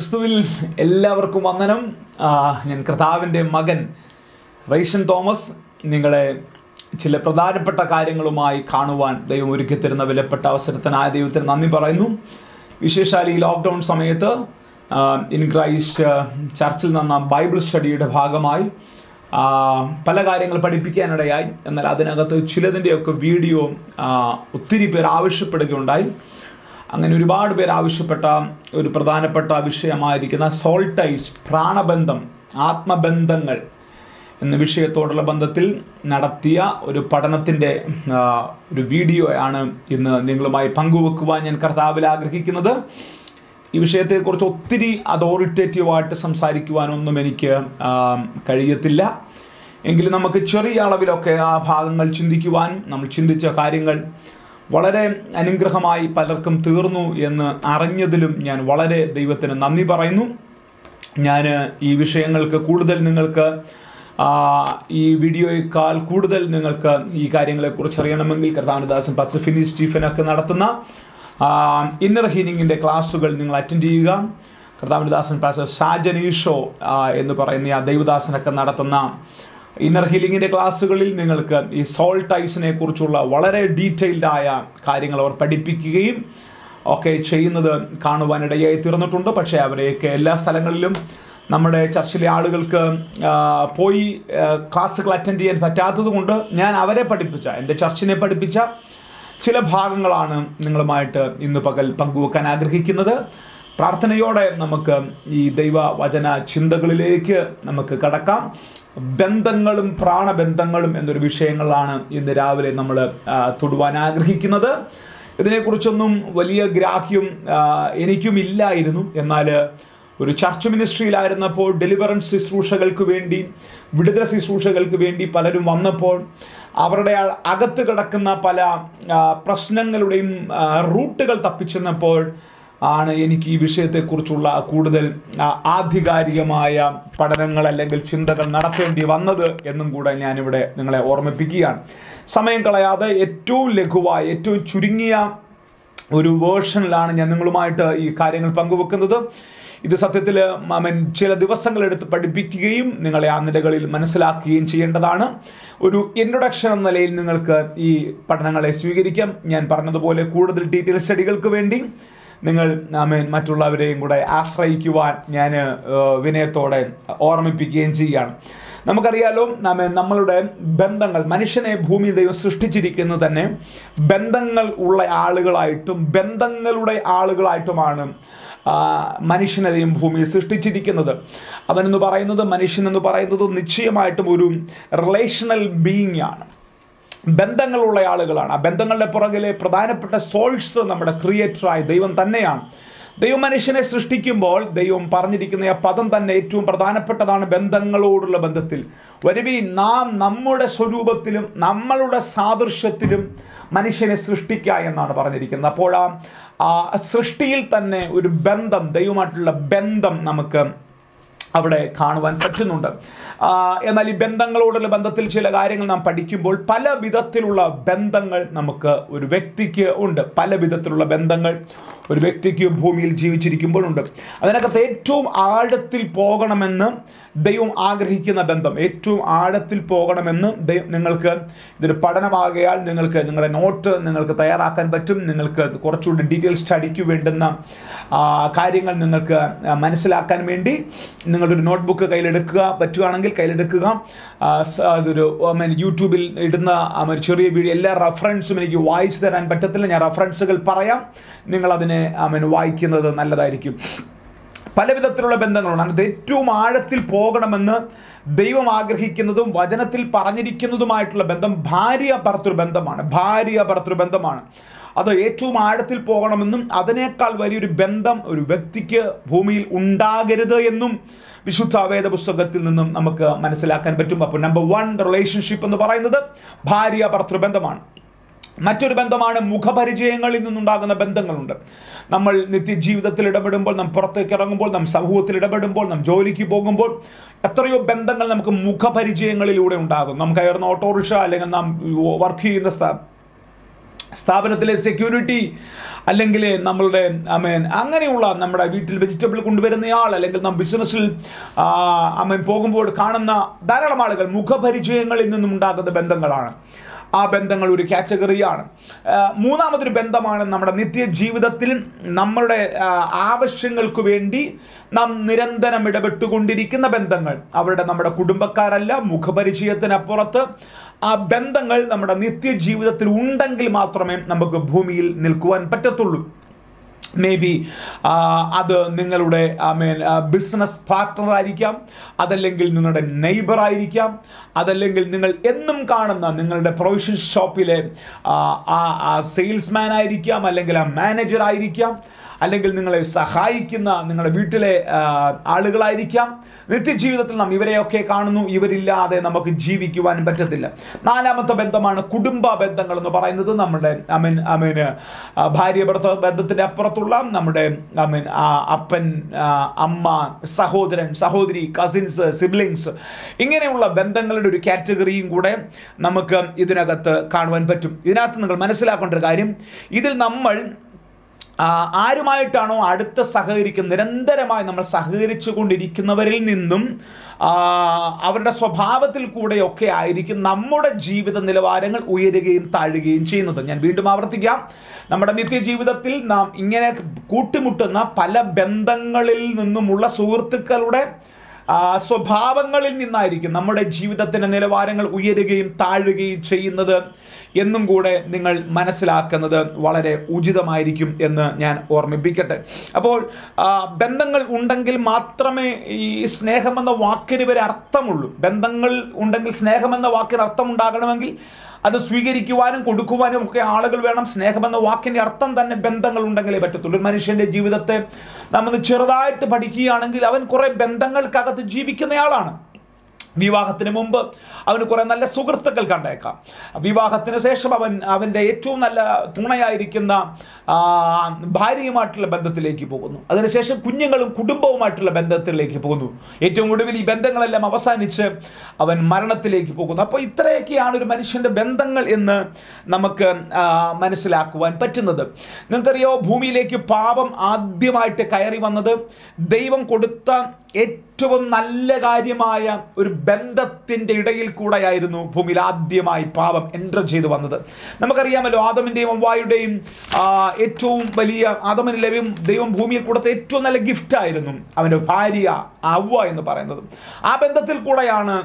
ക്രിസ്തുവിൽ എല്ലാവർക്കും വന്ദനം ആ, ഞാൻ കർത്താവിൻ്റെ മകൻ റൈഷൻ തോമസ് നിങ്ങളെ ചില പ്രധാനപ്പെട്ട കാര്യങ്ങളുമായി കാണുവാൻ ദൈവം ഒരുക്കി തരുന്ന വിലപ്പെട്ട അവസരത്തിനായ ദൈവത്തിന് നന്ദി പറയുന്നു വിശേഷാൽ ഈ ലോക്ക്ഡൗൺ സമയത്ത് ആ, ഇൻ ക്രൈസ്റ്റ് ചർച്ചിൽ നിന്ന ബൈബിൾ സ്റ്റഡിയുടെ ഭാഗമായി ആ, പല കാര്യങ്ങൾ പഠിപ്പിക്കാനിടയായി എന്നാൽ അതിനകത്ത് ചിലതിൻ്റെയൊക്കെ വീഡിയോ ആ, ഒത്തിരി പേർ ആവശ്യപ്പെടുകയുണ്ടായി അങ്ങനെ ഒരുപാട് പേർ ആവശ്യപ്പെട്ട ഒരു പ്രധാനപ്പെട്ട വിഷയമായിരിക്കുന്ന സോൾട്ടൈസ് പ്രാണബന്ധം ആത്മബന്ധങ്ങൾ എന്ന വിഷയത്തോടുള്ള ബന്ധത്തിൽ നടത്തിയ ഒരു പഠനത്തിൻ്റെ ആ, ഒരു വീഡിയോയാണ് ഇന്ന് നിങ്ങളുമായി പങ്കുവെക്കുവാൻ ഞാൻ കർത്താവിൽ ആഗ്രഹിക്കുന്നത് ഈ വിഷയത്തെക്കുറിച്ച് ഒത്തിരി അതോറിറ്റേറ്റീവായിട്ട് സംസാരിക്കുവാനൊന്നും എനിക്ക് ആ, കഴിയത്തില്ല എങ്കിലും നമുക്ക് ചെറിയ അളവിലൊക്കെ ആ ഭാഗങ്ങൾ ചിന്തിക്കുവാൻ നമ്മൾ ചിന്തിച്ച കാര്യങ്ങൾ വളരെ അനുഗ്രഹമായി പലർക്കും തീർന്നു എന്ന് അറിഞ്ഞതിലും ഞാൻ വളരെ ദൈവത്തിന് നന്ദി പറയുന്നു ഞാൻ ഈ വിഷയങ്ങൾക്ക് കൂടുതൽ നിങ്ങൾക്ക് ആ, ഈ വീഡിയോയേക്കാൾ കൂടുതൽ നിങ്ങൾക്ക് ഈ കാര്യങ്ങളെക്കുറിച്ച് അറിയണമെങ്കിൽ കർത്താനദാസൻ പസഫിനി സ്റ്റീഫനൊക്കെ നടത്തുന്ന ഇന്നർ ഹീലിംഗിൻ്റെ ക്ലാസ്സുകൾ നിങ്ങൾ അറ്റൻഡ് ചെയ്യുക കർത്താവിൻദാസൻ പാസ്റ്റർ ഷാജൻ ഈഷോ ആ, എന്ന് പറയുന്ന ആ ദൈവദാസനൊക്കെ നടത്തുന്ന ഇന്നർ ഹീലിംഗിൻ്റെ ക്ലാസ്സുകളിൽ നിങ്ങൾക്ക് ഈ സോൾട്ടൈസിനെ കുറിച്ചുള്ള വളരെ ഡീറ്റെയിൽഡ് ആയ കാര്യങ്ങൾ അവർ പഠിപ്പിക്കുകയും ഒക്കെ ചെയ്യുന്നത് കാണുവാനിടയായി തീർന്നിട്ടുണ്ട് പക്ഷേ അവരെയൊക്കെ എല്ലാ സ്ഥലങ്ങളിലും നമ്മുടെ ചർച്ചിലെ ആളുകൾക്ക് ആ, പോയി ആ, ക്ലാസ്സുകൾ അറ്റൻഡ് ചെയ്യാൻ പറ്റാത്തത് കൊണ്ട് ഞാൻ അവരെ പഠിപ്പിച്ച എൻ്റെ ചർച്ചിനെ പഠിപ്പിച്ച ചില ഭാഗങ്ങളാണ് നിങ്ങളുമായിട്ട് ഇന്ന് പകൽ പങ്കുവെക്കാൻ ആഗ്രഹിക്കുന്നത് പ്രാർത്ഥനയോടെ നമുക്ക് ഈ ദൈവവചന ചിന്തകളിലേക്ക് നമുക്ക് കടക്കാം ബന്ധങ്ങളും പ്രാണബന്ധങ്ങളും എന്നൊരു വിഷയങ്ങളാണ് ഇന്ന് രാവിലെ നമ്മൾ തൊടുവാൻ ആഗ്രഹിക്കുന്നത് ഇതിനെക്കുറിച്ചൊന്നും വലിയ ഗ്രാഹ്യം ആ, എനിക്കും ഇല്ലായിരുന്നു എന്നാൽ ഒരു ചർച്ച് മിനിസ്ട്രിയിലായിരുന്നപ്പോൾ ഡെലിവറൻസ് ശുശ്രൂഷകൾക്ക് വേണ്ടി വിടുതല ശുശ്രൂഷകൾക്ക് വേണ്ടി പലരും വന്നപ്പോൾ അവരുടെ അ- അകത്ത് കിടക്കുന്ന പല ആ, പ്രശ്നങ്ങളുടെയും ആ, റൂട്ടുകൾ തപ്പിച്ചെന്നപ്പോൾ ആണ് എനിക്ക് ഈ വിഷയത്തെക്കുറിച്ചുള്ള കൂടുതൽ ആ, ആധികാരികമായ പഠനങ്ങൾ അല്ലെങ്കിൽ ചിന്തകൾ നടത്തേണ്ടി വന്നത് എന്നും കൂടെ ഞാനിവിടെ നിങ്ങളെ ഓർമ്മിപ്പിക്കുകയാണ് സമയം കളയാതെ ഏറ്റവും ലഘുവായ ഏറ്റവും ചുരുങ്ങിയ ഒരു വേർഷനിലാണ് ഞാൻ നിങ്ങളുമായിട്ട് ഈ കാര്യങ്ങൾ പങ്കുവെക്കുന്നത് ഇത് സത്യത്തിൽ മമൻ ചില ദിവസങ്ങളെടുത്ത് പഠിപ്പിക്കുകയും നിങ്ങളെ ആ നിലകളിൽ മനസ്സിലാക്കുകയും ചെയ്യേണ്ടതാണ് ഒരു ഇൻട്രൊഡക്ഷൻ എന്ന നിലയിൽ നിങ്ങൾക്ക് ഈ പഠനങ്ങളെ സ്വീകരിക്കാം ഞാൻ പറഞ്ഞതുപോലെ കൂടുതൽ ഡീറ്റെയിൽ സ്റ്റഡികൾക്ക് വേണ്ടി നിങ്ങൾ ആമേൻ മറ്റുള്ളവരെയും കൂടെ ആശ്രയിക്കുവാൻ ഞാൻ വിനയത്തോടെ ഓർമ്മിപ്പിക്കുകയും ചെയ്യുകയാണ് നമുക്കറിയാലോ നാം നമ്മളുടെ ബന്ധങ്ങൾ മനുഷ്യനെ ഭൂമിയിൽ ദൈവം സൃഷ്ടിച്ചിരിക്കുന്നത് തന്നെ ബന്ധങ്ങൾ ഉള്ള ആളുകളായിട്ടും ബന്ധങ്ങളുടെ ആളുകളായിട്ടുമാണ് ആ, മനുഷ്യനെ ദൈവം ഭൂമിയിൽ സൃഷ്ടിച്ചിരിക്കുന്നത് അവനെന്ന് പറയുന്നത് മനുഷ്യൻ എന്ന് പറയുന്നത് നിശ്ചയമായിട്ടും ഒരു റിലേഷണൽ ബീയിങ് ആണ് ബന്ധങ്ങളുള്ള ആളുകളാണ് ആ ബന്ധങ്ങളുടെ പുറകിലെ പ്രധാനപ്പെട്ട സോഴ്സ് നമ്മുടെ ക്രിയേറ്ററായ ദൈവം തന്നെയാണ് ദൈവം മനുഷ്യനെ സൃഷ്ടിക്കുമ്പോൾ ദൈവം പറഞ്ഞിരിക്കുന്ന ആ പദം തന്നെ ഏറ്റവും പ്രധാനപ്പെട്ടതാണ് ബന്ധങ്ങളോടുള്ള ബന്ധത്തിൽ വരുവി നാം നമ്മുടെ സ്വരൂപത്തിലും നമ്മളുടെ സാദൃശ്യത്തിലും മനുഷ്യനെ സൃഷ്ടിക്കുക എന്നാണ് പറഞ്ഞിരിക്കുന്നത് അപ്പോൾ ആ ആ സൃഷ്ടിയിൽ തന്നെ ഒരു ബന്ധം ദൈവമായിട്ടുള്ള ബന്ധം നമുക്ക് അവിടെ കാണുവാൻ പറ്റുന്നുണ്ട് ആ, എന്നാൽ ഈ ബന്ധങ്ങളോടുള്ള ബന്ധത്തിൽ ചില കാര്യങ്ങൾ നാം പഠിക്കുമ്പോൾ പല വിധത്തിലുള്ള ബന്ധങ്ങൾ നമുക്ക് ഒരു വ്യക്തിക്ക് ഉണ്ട് പല വിധത്തിലുള്ള ബന്ധങ്ങൾ ഒരു വ്യക്തിക്ക് ഭൂമിയിൽ ജീവിച്ചിരിക്കുമ്പോഴുണ്ട് അതിനകത്ത് ഏറ്റവും ആഴത്തിൽ പോകണമെന്ന് ദൈവം ആഗ്രഹിക്കുന്ന ബന്ധം ഏറ്റവും ആഴത്തിൽ പോകണമെന്ന് ദൈവം നിങ്ങൾക്ക് ഇതൊരു പഠനമാകയാൽ നിങ്ങൾക്ക് നിങ്ങളുടെ നോട്ട് നിങ്ങൾക്ക് തയ്യാറാക്കാൻ പറ്റും നിങ്ങൾക്ക് അത് കുറച്ചുകൂടി ഡീറ്റെയിൽ സ്റ്റഡിക്ക് വേണ്ടുന്ന ആ, കാര്യങ്ങൾ നിങ്ങൾക്ക് ആ, മനസ്സിലാക്കാൻ വേണ്ടി നിങ്ങളുടെ ഒരു നോട്ട്ബുക്ക് കയ്യിലെടുക്കുക പറ്റുകയാണെങ്കിൽ കയ്യിലെടുക്കുക ആ, സ- അതൊരു I mean, യൂട്യൂബിൽ ഇടുന്ന ആ ഒരു ചെറിയ വീഡിയോ എല്ലാ റെഫറൻസും എനിക്ക് വായിച്ചു തരാൻ പറ്റത്തില്ല ഞാൻ റെഫറൻസുകൾ പറയാം നിങ്ങളതിനെ ഐ മീൻ വായിക്കുന്നത് നല്ലതായിരിക്കും പല വിധത്തിലുള്ള ബന്ധങ്ങളുണ്ട് അതിനകത്ത് ഏറ്റവും ആഴത്തിൽ പോകണമെന്ന് ദൈവം ആഗ്രഹിക്കുന്നതും വചനത്തിൽ പറഞ്ഞിരിക്കുന്നതുമായിട്ടുള്ള ബന്ധം ഭാര്യ ഭർത്തൃ ബന്ധമാണ് ഭാര്യ ഭർത്തൃ ബന്ധമാണ് അത് ഏറ്റവും ആഴത്തിൽ പോകണമെന്നും അതിനേക്കാൾ വലിയൊരു ബന്ധം ഒരു വ്യക്തിക്ക് ഭൂമിയിൽ ഉണ്ടാകരുത് എന്നും വിശുദ്ധ വേദ പുസ്തകത്തിൽ നിന്നും നമുക്ക് മനസ്സിലാക്കാൻ പറ്റും അപ്പോൾ നമ്പർ വൺ റിലേഷൻഷിപ്പ് എന്ന് പറയുന്നത് ഭാര്യ ഭർത്തൃ ബന്ധമാണ് മറ്റൊരു ബന്ധമാണ് മുഖപരിചയങ്ങളിൽ നിന്നുണ്ടാകുന്ന ബന്ധങ്ങളുണ്ട് നമ്മൾ നിത്യജീവിതത്തിൽ ഇടപെടുമ്പോൾ നാം പുറത്തേക്ക് ഇറങ്ങുമ്പോൾ നാം സമൂഹത്തിൽ ഇടപെടുമ്പോൾ നാം ജോലിക്ക് പോകുമ്പോൾ എത്രയോ ബന്ധങ്ങൾ നമുക്ക് മുഖപരിചയങ്ങളിലൂടെ ഉണ്ടാകും നാം കയറുന്ന ഓട്ടോറിക്ഷ അല്ലെങ്കിൽ നാം വർക്ക് ചെയ്യുന്ന സ്ഥ സ്ഥാപനത്തിലെ സെക്യൂരിറ്റി അല്ലെങ്കിൽ നമ്മളുടെ അമേൻ അങ്ങനെയുള്ള നമ്മുടെ വീട്ടിൽ വെജിറ്റബിൾ കൊണ്ടുവരുന്നയാൾ അല്ലെങ്കിൽ നാം ബിസിനസ്സിൽ അമേൻ പോകുമ്പോൾ കാണുന്ന ധാരാളം ആളുകൾ മുഖപരിചയങ്ങളിൽ നിന്നും ഉണ്ടാകുന്ന ബന്ധങ്ങളാണ് ആ ബന്ധങ്ങൾ ഒരു കാറ്റഗറിയാണ് ആ, മൂന്നാമതൊരു ബന്ധമാണ് നമ്മുടെ നിത്യജീവിതത്തിൽ നമ്മളുടെ ആ, ആവശ്യങ്ങൾക്ക് വേണ്ടി നാം നിരന്തരം ഇടപെട്ടുകൊണ്ടിരിക്കുന്ന ബന്ധങ്ങൾ അവരുടെ നമ്മുടെ കുടുംബക്കാരല്ല മുഖപരിചയത്തിനപ്പുറത്ത് ആ ബന്ധങ്ങൾ നമ്മുടെ നിത്യജീവിതത്തിൽ ഉണ്ടെങ്കിൽ മാത്രമേ നമുക്ക് ഭൂമിയിൽ നിൽക്കുവാൻ പറ്റത്തുള്ളൂ മേ ബി അത് നിങ്ങളുടെ ഐ മീൻ ബിസിനസ് പാർട്ട്ണർ ആയിരിക്കാം അതല്ലെങ്കിൽ നിങ്ങളുടെ നെയ്ബർ ആയിരിക്കാം അതല്ലെങ്കിൽ നിങ്ങൾ എന്നും കാണുന്ന നിങ്ങളുടെ പ്രൊവിഷൻ ഷോപ്പിലെ ആ സെയിൽസ്മാൻ ആയിരിക്കാം അല്ലെങ്കിൽ ആ മാനേജർ ആയിരിക്കാം അല്ലെങ്കിൽ നിങ്ങളെ സഹായിക്കുന്ന നിങ്ങളുടെ വീട്ടിലെ ആ, ആളുകളായിരിക്കാം നിത്യജീവിതത്തിൽ നാം ഇവരെയൊക്കെ കാണുന്നു ഇവരില്ലാതെ നമുക്ക് ജീവിക്കുവാൻ പറ്റത്തില്ല നാലാമത്തെ ബന്ധമാണ് കുടുംബ ബന്ധങ്ങൾ എന്ന് പറയുന്നത് നമ്മുടെ അമീൻ അമീന് ഭാര്യ ഭർത്ത ബന്ധത്തിന്റെ അപ്പുറത്തുള്ള നമ്മുടെ അമീൻ അപ്പൻ ആ, അമ്മ സഹോദരൻ സഹോദരി കസിൻസ് സിബ്ലിങ്സ് ഇങ്ങനെയുള്ള ബന്ധങ്ങളുടെ ഒരു കാറ്റഗറിയും കൂടെ നമുക്ക് ഇതിനകത്ത് കാണുവാൻ പറ്റും ഇതിനകത്ത് നിങ്ങൾ മനസ്സിലാക്കേണ്ട ഒരു കാര്യം ഇതിൽ നമ്മൾ ആ, ആരുമായിട്ടാണോ അടുത്ത് സഹകരിക്കുന്ന നിരന്തരമായി നമ്മൾ സഹകരിച്ചു കൊണ്ടിരിക്കുന്നവരിൽ നിന്നും ആ, അവരുടെ സ്വഭാവത്തിൽ കൂടെയൊക്കെ ആയിരിക്കും നമ്മുടെ ജീവിത നിലവാരങ്ങൾ ഉയരുകയും താഴുകയും ചെയ്യുന്നത് ഞാൻ വീണ്ടും ആവർത്തിക്കാം നമ്മുടെ നിത്യജീവിതത്തിൽ നാം ഇങ്ങനെ കൂട്ടിമുട്ടുന്ന പല ബന്ധങ്ങളിൽ നിന്നുമുള്ള സുഹൃത്തുക്കളുടെ ആ, സ്വഭാവങ്ങളിൽ നിന്നായിരിക്കും നമ്മുടെ ജീവിതത്തിൻ്റെ നിലവാരങ്ങൾ ഉയരുകയും താഴുകയും ചെയ്യുന്നത് എന്നും കൂടെ നിങ്ങൾ മനസ്സിലാക്കുന്നത് വളരെ ഉചിതമായിരിക്കും എന്ന് ഞാൻ ഓർമ്മിപ്പിക്കട്ടെ അപ്പോൾ ആ, ബന്ധങ്ങൾ ഉണ്ടെങ്കിൽ മാത്രമേ ഈ സ്നേഹമെന്ന വാക്കിന് വരെ അർത്ഥമുള്ളൂ ബന്ധങ്ങൾ ഉണ്ടെങ്കിൽ സ്നേഹമെന്ന വാക്കിന് അർത്ഥമുണ്ടാകണമെങ്കിൽ അത് സ്വീകരിക്കുവാനും കൊടുക്കുവാനും ഒക്കെ ആളുകൾ വേണം സ്നേഹമെന്ന വാക്കിന്റെ അർത്ഥം തന്നെ ബന്ധങ്ങൾ ഉണ്ടെങ്കിലേ പറ്റത്തുള്ളൂ ഒരു മനുഷ്യന്റെ ജീവിതത്തെ നമ്മൾ ചെറുതായിട്ട് പഠിക്കുകയാണെങ്കിൽ അവൻ കുറെ ബന്ധങ്ങൾക്കകത്ത് ജീവിക്കുന്നയാളാണ് വിവാഹത്തിന് മുമ്പ് അവന് കുറെ നല്ല സുഹൃത്തുക്കൾ കണ്ടേക്കാം വിവാഹത്തിന് ശേഷം അവൻ അവൻ്റെ ഏറ്റവും നല്ല തുണയായിരിക്കുന്ന ആ, ഭാര്യയുമായിട്ടുള്ള ബന്ധത്തിലേക്ക് പോകുന്നു അതിനുശേഷം കുഞ്ഞുങ്ങളും കുടുംബവുമായിട്ടുള്ള ബന്ധത്തിലേക്ക് പോകുന്നു ഏറ്റവും ഒടുവിൽ ഈ ബന്ധങ്ങളെല്ലാം അവസാനിച്ച് അവൻ മരണത്തിലേക്ക് പോകുന്നു അപ്പോൾ ഇത്രയൊക്കെയാണ് ഒരു മനുഷ്യൻ്റെ ബന്ധങ്ങൾ എന്ന് നമുക്ക് ആ, മനസ്സിലാക്കുവാൻ പറ്റുന്നത് നിങ്ങൾക്കറിയോ ഭൂമിയിലേക്ക് പാപം ആദ്യമായിട്ട് കയറി വന്നത് ദൈവം കൊടുത്ത ഏറ്റവും നല്ല കാര്യമായ ഒരു ബന്ധത്തിൻ്റെ ഇടയിൽ കൂടെയായിരുന്നു ഭൂമിയിൽ ആദ്യമായി പാപം എൻ്റർ ചെയ്തു വന്നത് നമുക്കറിയാമല്ലോ ആദമിൻ്റെയും അവ്വായുടെയും ആ, ഏറ്റവും വലിയ ആദമന് ലഭ്യം ദൈവം ഭൂമിയിൽ കൊടുത്ത ഏറ്റവും നല്ല ഗിഫ്റ്റ് ആയിരുന്നു അവൻ്റെ ഭാര്യ അവ്വ എന്ന് പറയുന്നത് ആ ബന്ധത്തിൽ കൂടെയാണ്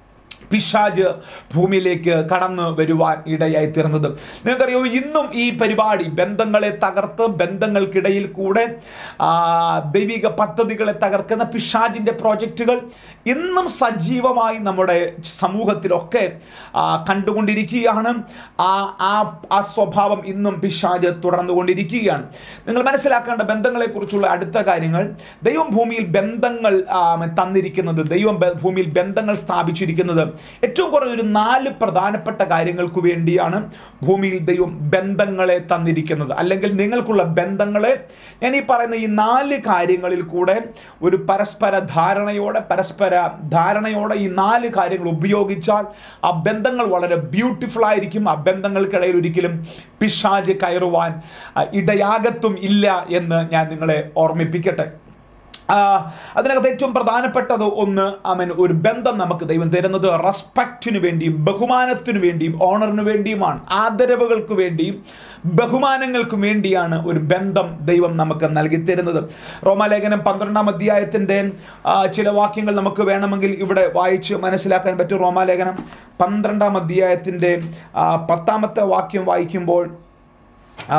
പിശാജ് ഭൂമിയിലേക്ക് കടന്നു വരുവാൻ ഇടയായി തീർന്നത് നിങ്ങൾക്കറിയോ ഇന്നും ഈ പരിപാടി ബന്ധങ്ങളെ തകർത്ത് ബന്ധങ്ങൾക്കിടയിൽ കൂടെ ആ, ദൈവിക പദ്ധതികളെ തകർക്കുന്ന പിശാജിൻ്റെ പ്രോജക്റ്റുകൾ ഇന്നും സജീവമായി നമ്മുടെ സമൂഹത്തിലൊക്കെ ആ, കണ്ടുകൊണ്ടിരിക്കുകയാണ് ആ ആ ആ സ്വഭാവം ഇന്നും പിശാജ് തുടർന്നുകൊണ്ടിരിക്കുകയാണ് നിങ്ങൾ മനസ്സിലാക്കേണ്ട ബന്ധങ്ങളെക്കുറിച്ചുള്ള അടുത്ത കാര്യങ്ങൾ ദൈവം ഭൂമിയിൽ ബന്ധങ്ങൾ ആ, തന്നിരിക്കുന്നത് ദൈവം ബ- ഭൂമിയിൽ ബന്ധങ്ങൾ സ്ഥാപിച്ചിരിക്കുന്നത് ഏറ്റവും കുറഞ്ഞൊരു നാല് പ്രധാനപ്പെട്ട കാര്യങ്ങൾക്ക് വേണ്ടിയാണ് ഭൂമിയിൽ ദൈവം ബന്ധങ്ങളെ തന്നിരിക്കുന്നത് അല്ലെങ്കിൽ നിങ്ങൾക്കുള്ള ബന്ധങ്ങളെ ഞാൻ ഈ പറയുന്ന ഈ നാല് കാര്യങ്ങളിൽ കൂടെ ഒരു പരസ്പര ധാരണയോടെ പരസ്പര ധാരണയോടെ ഈ നാല് കാര്യങ്ങൾ ഉപയോഗിച്ചാൽ ആ ബന്ധങ്ങൾ വളരെ ബ്യൂട്ടിഫുൾ ആയിരിക്കും ആ ബന്ധങ്ങൾക്കിടയിൽ ഒരിക്കലും പിശാജ് കയറുവാൻ ആ, ഇടയാകത്തും ഇല്ല എന്ന് ഞാൻ നിങ്ങളെ ഓർമ്മിപ്പിക്കട്ടെ ആ, അതിനകത്ത് ഏറ്റവും പ്രധാനപ്പെട്ടത് ഒന്ന് അവൻ ഒരു ബന്ധം നമുക്ക് ദൈവം തരുന്നത് റെസ്പെക്റ്റിന് വേണ്ടിയും ബഹുമാനത്തിനു വേണ്ടിയും ഓണറിന് വേണ്ടിയുമാണ് ആദരവുകൾക്ക് വേണ്ടിയും ബഹുമാനങ്ങൾക്കും വേണ്ടിയാണ് ഒരു ബന്ധം ദൈവം നമുക്ക് നൽകി തരുന്നത് റോമാലേഖനം പന്ത്രണ്ടാം അധ്യായത്തിൻ്റെ ആ, ചില വാക്യങ്ങൾ നമുക്ക് വേണമെങ്കിൽ ഇവിടെ വായിച്ച് മനസ്സിലാക്കാൻ പറ്റും റോമാലേഖനം പന്ത്രണ്ടാം അധ്യായത്തിൻ്റെ ആ, പത്താമത്തെ വാക്യം വായിക്കുമ്പോൾ ആ,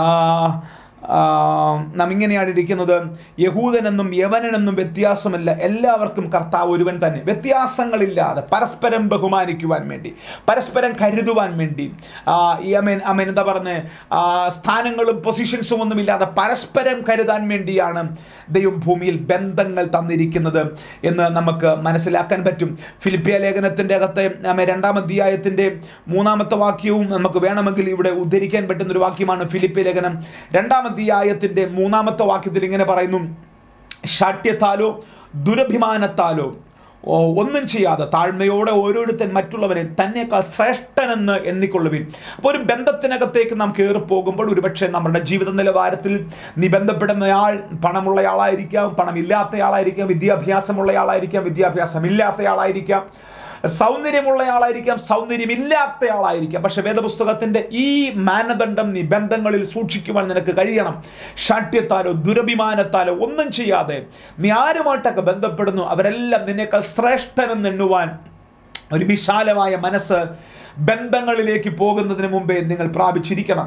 ആ, നാം ഇങ്ങനെയാണ് ഇരിക്കുന്നത് യഹൂദനെന്നും യവനനെന്നും വ്യത്യാസമില്ല എല്ലാവർക്കും കർത്താവ് ഒരുവൻ തന്നെ വ്യത്യാസങ്ങളില്ലാതെ പരസ്പരം ബഹുമാനിക്കുവാൻ വേണ്ടി പരസ്പരം കരുതുവാൻ വേണ്ടി ആ, ഈ അമേൻ അമേൻ എന്താ പറഞ്ഞ് ആ, സ്ഥാനങ്ങളും പൊസിഷൻസും ഒന്നുമില്ലാതെ പരസ്പരം കരുതാൻ വേണ്ടിയാണ് ദൈവം ഭൂമിയിൽ ബന്ധങ്ങൾ തന്നിരിക്കുന്നത് എന്ന് നമുക്ക് മനസ്സിലാക്കാൻ പറ്റും ഫിലിപ്പിയ ലേഖനത്തിൻ്റെ അകത്തെ ആമേൻ രണ്ടാം അധ്യായത്തിൻ്റെ മൂന്നാമത്തെ വാക്യവും നമുക്ക് വേണമെങ്കിൽ ഇവിടെ ഉദ്ധരിക്കാൻ പറ്റുന്ന ഒരു വാക്യമാണ് ഫിലിപ്പിയ ലേഖനം രണ്ടാം അധ്യായത്തിൻ്റെ മൂന്നാമത്തെ വാക്യത്തിൽ ഇങ്ങനെ പറയുന്നു ശാഠ്യത്താലോ ദുരഭിമാനത്താലോ ഓ, ഒന്നും ചെയ്യാതെ താഴ്മയോടെ ഓരോരുത്തൻ മറ്റുള്ളവരെ തന്നെക്കാൾ ശ്രേഷ്ഠനെന്ന് എണ്ണിക്കൊള്ളുവിൻ അപ്പോൾ ഒരു ബന്ധത്തിനകത്തേക്ക് നാം കയറി പോകുമ്പോൾ ഒരുപക്ഷെ നമ്മുടെ ജീവിത നിലവാരത്തിൽ നീ ബന്ധപ്പെടുന്നയാൾ പണമുള്ളയാളായിരിക്കാം പണമില്ലാത്തയാളായിരിക്കാം വിദ്യാഭ്യാസമുള്ളയാളായിരിക്കാം വിദ്യാഭ്യാസം ഇല്ലാത്തയാളായിരിക്കാം സൗന്ദര്യമുള്ളയാളായിരിക്കാം സൗന്ദര്യമില്ലാത്തയാളായിരിക്കാം പക്ഷെ വേദപുസ്തകത്തിന്റെ ഈ മാനദണ്ഡം നീ ബന്ധങ്ങളിൽ സൂക്ഷിക്കുവാൻ നിനക്ക് കഴിയണം ഷാഠ്യത്താലോ ദുരഭിമാനത്താലോ ഒന്നും ചെയ്യാതെ നീ ആരുമായിട്ടൊക്കെ ബന്ധപ്പെടുന്നു അവരെല്ലാം നിന്നേക്കാൾ ശ്രേഷ്ഠനെന്ന് എണ്ണുവാൻ ഒരു വിശാലമായ മനസ്സ് ബന്ധങ്ങളിലേക്ക് പോകുന്നതിന് മുമ്പേ നിങ്ങൾ പ്രാപിച്ചിരിക്കണം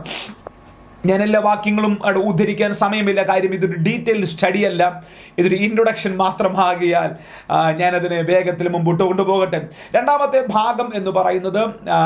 ഞാൻ എല്ലാ വാക്യങ്ങളും അവിടെ ഉദ്ധരിക്കാൻ സമയമില്ല കാര്യം ഇതൊരു ഡീറ്റെയിൽഡ് സ്റ്റഡി അല്ല ഇതൊരു ഇൻട്രൊഡക്ഷൻ മാത്രമാകിയാൽ ആ, ഞാനതിനെ വേഗത്തിൽ മുമ്പോട്ട് കൊണ്ടുപോകട്ടെ രണ്ടാമത്തെ ഭാഗം എന്ന് പറയുന്നത് ആ,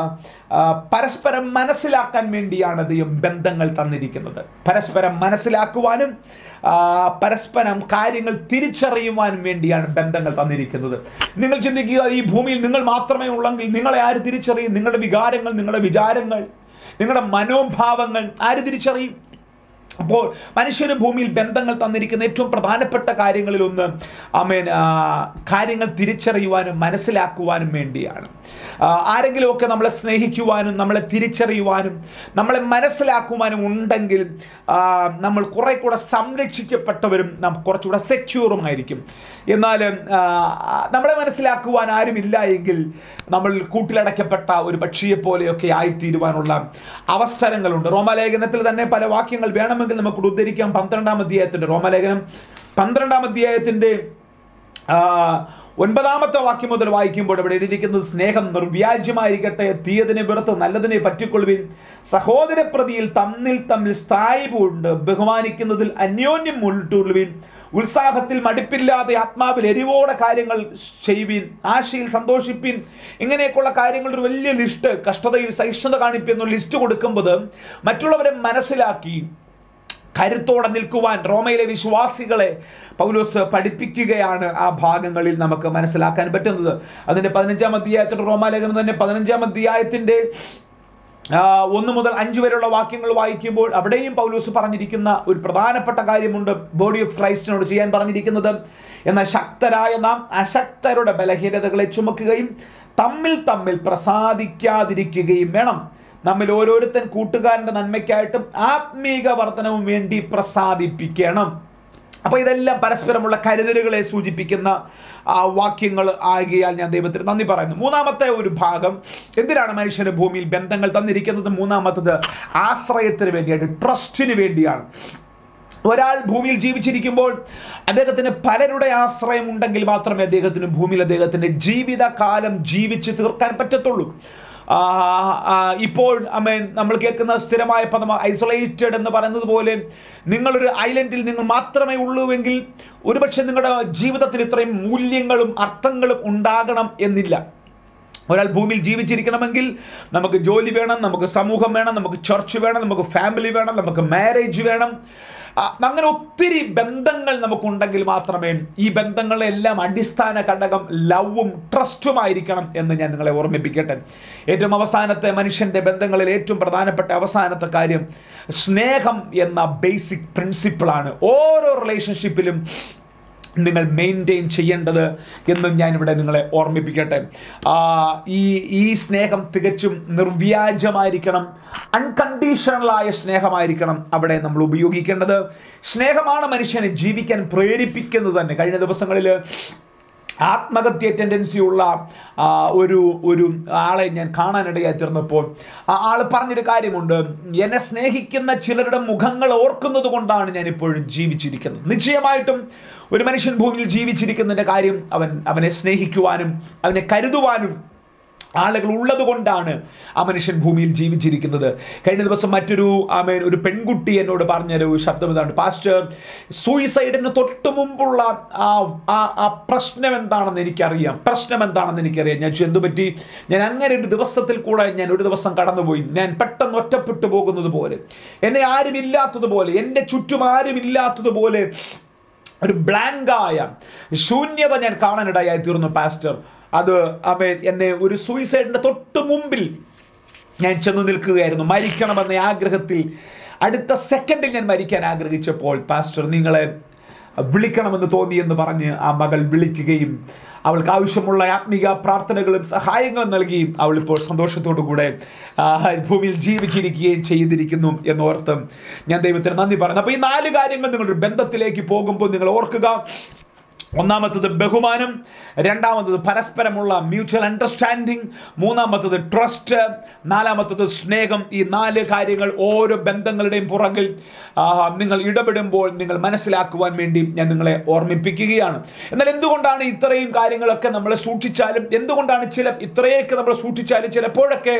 ആ, പരസ്പരം മനസ്സിലാക്കാൻ വേണ്ടിയാണ് ദൈവം ബന്ധങ്ങൾ തന്നിരിക്കുന്നത് പരസ്പരം മനസ്സിലാക്കുവാനും ആ, പരസ്പരം കാര്യങ്ങൾ തിരിച്ചറിയുവാനും വേണ്ടിയാണ് ബന്ധങ്ങൾ തന്നിരിക്കുന്നത് നിങ്ങൾ ചിന്തിക്കുക ഈ ഭൂമിയിൽ നിങ്ങൾ മാത്രമേ ഉള്ളെങ്കിൽ നിങ്ങളെ ആര് തിരിച്ചറിയും നിങ്ങളുടെ വികാരങ്ങൾ നിങ്ങളുടെ വിചാരങ്ങൾ നിങ്ങളുടെ മനോഭാവങ്ങൾ ആര് തിരിച്ചറിയും അപ്പോൾ മനുഷ്യന് ഭൂമിയിൽ ബന്ധങ്ങൾ തന്നിരിക്കുന്ന ഏറ്റവും പ്രധാനപ്പെട്ട കാര്യങ്ങളിൽ ഒന്ന് അമേൻ കാര്യങ്ങൾ തിരിച്ചറിയുവാനും മനസ്സിലാക്കുവാനും വേണ്ടിയാണ് ആ, ആരെങ്കിലുമൊക്കെ നമ്മളെ സ്നേഹിക്കുവാനും നമ്മളെ തിരിച്ചറിയുവാനും നമ്മളെ മനസ്സിലാക്കുവാനും ഉണ്ടെങ്കിൽ ആ, നമ്മൾ കുറെ കൂടെ സംരക്ഷിക്കപ്പെട്ടവരും നാം കുറച്ചുകൂടെ സെക്യൂറുമായിരിക്കും എന്നാൽ ആ, നമ്മളെ മനസ്സിലാക്കുവാൻ ആരുമില്ല എങ്കിൽ നമ്മൾ കൂട്ടിലടയ്ക്കപ്പെട്ട ഒരു പക്ഷിയെ പോലെയൊക്കെ ആയിത്തീരുവാനുള്ള അവസരങ്ങളുണ്ട് റോമാലേഖനത്തിൽ തന്നെ പല വാക്യങ്ങൾ വേണമെങ്കിൽ നമുക്ക് ഉദ്ധരിക്കാം പന്ത്രണ്ടാം അധ്യായത്തിന്റെ റോമാലേഖനം പന്ത്രണ്ടാം അധ്യായത്തിന്റെ ആ, ഒൻപതാമത്തെ വാക്യം മുതൽ വായിക്കുമ്പോൾ ഇവിടെ എഴുതിയിരിക്കുന്നത് സ്നേഹം നിർവ്യാജ്യമായിരിക്കട്ടെ തീയതിനെ വെറുത്ത് നല്ലതിനെ പറ്റിക്കൊള്ളുവിൻ സഹോദര പ്രതിയിൽ തമ്മിൽ തമ്മിൽ സ്ഥായിവുണ്ട് ബഹുമാനിക്കുന്നതിൽ അന്യോന്യം മുൾട്ടുള്ളുവിൻ ഉത്സാഹത്തിൽ മടുപ്പില്ലാതെ ആത്മാവിൽ എരിവോടെ കാര്യങ്ങൾ ചെയ്യുവിൻ ആശയിൽ സന്തോഷിപ്പിൻ ഇങ്ങനെയൊക്കെയുള്ള കാര്യങ്ങളുടെ ഒരു വലിയ ലിസ്റ്റ് കഷ്ടതയിൽ സഹിഷ്ണുത കാണിപ്പിക്കുന്ന ലിസ്റ്റ് കൊടുക്കുമ്പോൾ മറ്റുള്ളവരെ മനസ്സിലാക്കി കരുത്തോടെ നിൽക്കുവാൻ റോമയിലെ വിശ്വാസികളെ പൗലോസ് പഠിപ്പിക്കുകയാണ് ആ ഭാഗങ്ങളിൽ നമുക്ക് മനസ്സിലാക്കാൻ പറ്റുന്നത് അതിന്റെ പതിനഞ്ചാം അധ്യായത്തിന്റെ റോമാലേഖനം തന്നെ പതിനഞ്ചാം അധ്യായത്തിന്റെ ആ, ഒന്ന് മുതൽ അഞ്ച് വരെയുള്ള വാക്യങ്ങൾ വായിക്കുമ്പോൾ അവിടെയും പൗലൂസ് പറഞ്ഞിരിക്കുന്ന ഒരു പ്രധാനപ്പെട്ട കാര്യമുണ്ട് ബോഡി ഓഫ് ക്രൈസ്റ്റിനോട് ചെയ്യാൻ പറഞ്ഞിരിക്കുന്നത് എന്നാൽ ശക്തരായ നാം അശക്തരുടെ ബലഹീനതകളെ ചുമക്കുകയും തമ്മിൽ തമ്മിൽ പ്രസാദിക്കാതിരിക്കുകയും വേണം നമ്മിൽ ഓരോരുത്തൻ കൂട്ടുകാരന്റെ നന്മയ്ക്കായിട്ടും ആത്മീക വർധനവും വേണ്ടി പ്രസാദിപ്പിക്കണം അപ്പൊ ഇതെല്ലാം പരസ്പരമുള്ള കരുതലുകളെ സൂചിപ്പിക്കുന്ന ആ വാക്യങ്ങൾ ആകിയാൽ ഞാൻ ദൈവത്തിന് നന്ദി പറയുന്നു മൂന്നാമത്തെ ഒരു ഭാഗം എന്തിനാണ് മനുഷ്യന് ഭൂമിയിൽ ബന്ധങ്ങൾ തന്നിരിക്കുന്നത് മൂന്നാമത്തത് ആശ്രയത്തിന് വേണ്ടിയാണ് ട്രസ്റ്റിന് വേണ്ടിയാണ് ഒരാൾ ഭൂമിയിൽ ജീവിച്ചിരിക്കുമ്പോൾ അദ്ദേഹത്തിന് പലരുടെ ആശ്രയം ഉണ്ടെങ്കിൽ മാത്രമേ അദ്ദേഹത്തിന് ഭൂമിയിൽ അദ്ദേഹത്തിന്റെ ജീവിതകാലം ജീവിച്ച് തീർക്കാൻ പറ്റത്തുള്ളൂ ആ, ആ, ഇപ്പോൾ അമേൻ നമ്മൾ കേൾക്കുന്ന സ്ഥിരമായ പദം ഐസൊലേറ്റഡ് എന്ന് പറയുന്നത് പോലെ നിങ്ങളൊരു ഐലൻഡിൽ നിങ്ങൾ മാത്രമേ ഉള്ളൂവെങ്കിൽ ഒരുപക്ഷെ നിങ്ങളുടെ ജീവിതത്തിൽ ഇത്രയും മൂല്യങ്ങളും അർത്ഥങ്ങളും ഉണ്ടാകണം എന്നില്ല ഒരാൾ ഭൂമിയിൽ ജീവിച്ചിരിക്കണമെങ്കിൽ നമുക്ക് ജോലി വേണം നമുക്ക് സമൂഹം വേണം നമുക്ക് ചർച്ച് വേണം നമുക്ക് ഫാമിലി വേണം നമുക്ക് മാരേജ് വേണം ആ, അങ്ങനെ ഒത്തിരി ബന്ധങ്ങൾ നമുക്കുണ്ടെങ്കിൽ മാത്രമേ ഈ ബന്ധങ്ങളെല്ലാം അടിസ്ഥാന ഘടകം ലവും ട്രസ്റ്റുമായിരിക്കണം എന്ന് ഞാൻ നിങ്ങളെ ഓർമ്മിപ്പിക്കട്ടെ ഏറ്റവും അവസാനത്തെ മനുഷ്യന്റെ ബന്ധങ്ങളിൽ ഏറ്റവും പ്രധാനപ്പെട്ട അവസാനത്തെ കാര്യം സ്നേഹം എന്ന ബേസിക് പ്രിൻസിപ്പിളാണ് ഓരോ റിലേഷൻഷിപ്പിലും നിങ്ങൾ മെയിൻറ്റെയിൻ ചെയ്യേണ്ടത് എന്നും ഞാനിവിടെ നിങ്ങളെ ഓർമ്മിപ്പിക്കട്ടെ ആ, ഈ ഈ സ്നേഹം തികച്ചും നിർവ്യാജമായിരിക്കണം അൺകണ്ടീഷണലായ സ്നേഹമായിരിക്കണം അവിടെ നമ്മൾ ഉപയോഗിക്കേണ്ടത് സ്നേഹമാണ് മനുഷ്യനെ ജീവിക്കാൻ പ്രേരിപ്പിക്കുന്നത് തന്നെ കഴിഞ്ഞ ദിവസങ്ങളിൽ ആത്മഹത്യ ടെൻഡൻസി ഉള്ള ആ, ഒരു ഒരു ആളെ ഞാൻ കാണാനിടയായി തീർന്നപ്പോൾ ആ ആൾ പറഞ്ഞൊരു കാര്യമുണ്ട് എന്നെ സ്നേഹിക്കുന്ന ചിലരുടെ മുഖങ്ങൾ ഓർക്കുന്നത് കൊണ്ടാണ് ഞാൻ ഇപ്പോഴും ജീവിച്ചിരിക്കുന്നത് നിശ്ചയമായിട്ടും ഒരു മനുഷ്യൻ ഭൂമിയിൽ ജീവിച്ചിരിക്കുന്നതിൻ്റെ കാര്യം അവൻ അവനെ സ്നേഹിക്കുവാനും അവനെ കരുതുവാനും ആളുകൾ ഉള്ളത് കൊണ്ടാണ് ആ മനുഷ്യൻ ഭൂമിയിൽ ജീവിച്ചിരിക്കുന്നത് കഴിഞ്ഞ ദിവസം മറ്റൊരു ആമേൻ ഒരു പെൺകുട്ടി എന്നോട് പറഞ്ഞൊരു ശബ്ദം ഇതാണ് പാസ്റ്റർ സൂയിസൈഡിന് തൊട്ട് മുമ്പുള്ള ആ ആ ആ പ്രശ്നം എന്താണെന്ന് എനിക്കറിയാം പ്രശ്നം എന്താണെന്ന് എനിക്കറിയാം ഞാൻ ചോദിച്ചു, എന്തു പറ്റി ഞാൻ അങ്ങനെ ഒരു ദിവസത്തിൽ കൂടെ ഞാൻ ഒരു ദിവസം കടന്നുപോയി ഞാൻ പെട്ടെന്ന് ഒറ്റപ്പെട്ടു പോകുന്നത് പോലെ എന്നെ ആരുമില്ലാത്തതുപോലെ എൻ്റെ ചുറ്റും ആരുമില്ലാത്തതുപോലെ ഒരു ബ്ലാങ്കായ ശൂന്യത ഞാൻ കാണാനിടയായി തീർന്നു പാസ്റ്റർ അത് അവ എന്നെ ഒരു സൂയിസൈഡിന്റെ തൊട്ട് മുമ്പിൽ ഞാൻ ചെന്ന് നിൽക്കുകയായിരുന്നു മരിക്കണമെന്ന ആഗ്രഹത്തിൽ അടുത്ത സെക്കൻഡിൽ ഞാൻ മരിക്കാൻ ആഗ്രഹിച്ചപ്പോൾ പാസ്റ്റർ നിങ്ങളെ വിളിക്കണമെന്ന് തോന്നി എന്ന് പറഞ്ഞ് ആ മകൾ വിളിക്കുകയും അവൾക്ക് ആവശ്യമുള്ള ആത്മീക പ്രാർത്ഥനകളും സഹായങ്ങളും നൽകി അവൾ ഇപ്പോൾ സന്തോഷത്തോടു കൂടെ ആ, ഭൂമിയിൽ ജീവിച്ചിരിക്കുകയും ചെയ്തിരിക്കുന്നു എന്നോർത്ത് ഞാൻ ദൈവത്തിന് നന്ദി പറയുന്നു അപ്പോൾ ഈ നാല് കാര്യങ്ങൾ നിങ്ങളുടെ ബന്ധത്തിലേക്ക് പോകുമ്പോൾ നിങ്ങൾ ഓർക്കുക ഒന്നാമത്തത് ബഹുമാനം രണ്ടാമത്തത് പരസ്പരമുള്ള മ്യൂച്വൽ അണ്ടർസ്റ്റാൻഡിങ് മൂന്നാമത്തത് ട്രസ്റ്റ് നാലാമത്തത് സ്നേഹം ഈ നാല് കാര്യങ്ങൾ ഓരോ ബന്ധങ്ങളുടെയും പുറകിൽ ആ, നിങ്ങൾ ഇടപെടുമ്പോൾ നിങ്ങൾ മനസ്സിലാക്കുവാൻ വേണ്ടി ഞാൻ നിങ്ങളെ ഓർമ്മിപ്പിക്കുകയാണ് എന്നാൽ എന്തുകൊണ്ടാണ് ഇത്രയും കാര്യങ്ങളൊക്കെ നമ്മൾ സൂക്ഷിച്ചാലും എന്തുകൊണ്ടാണ് ചില ഇത്രയൊക്കെ നമ്മൾ സൂക്ഷിച്ചാലും ചിലപ്പോഴൊക്കെ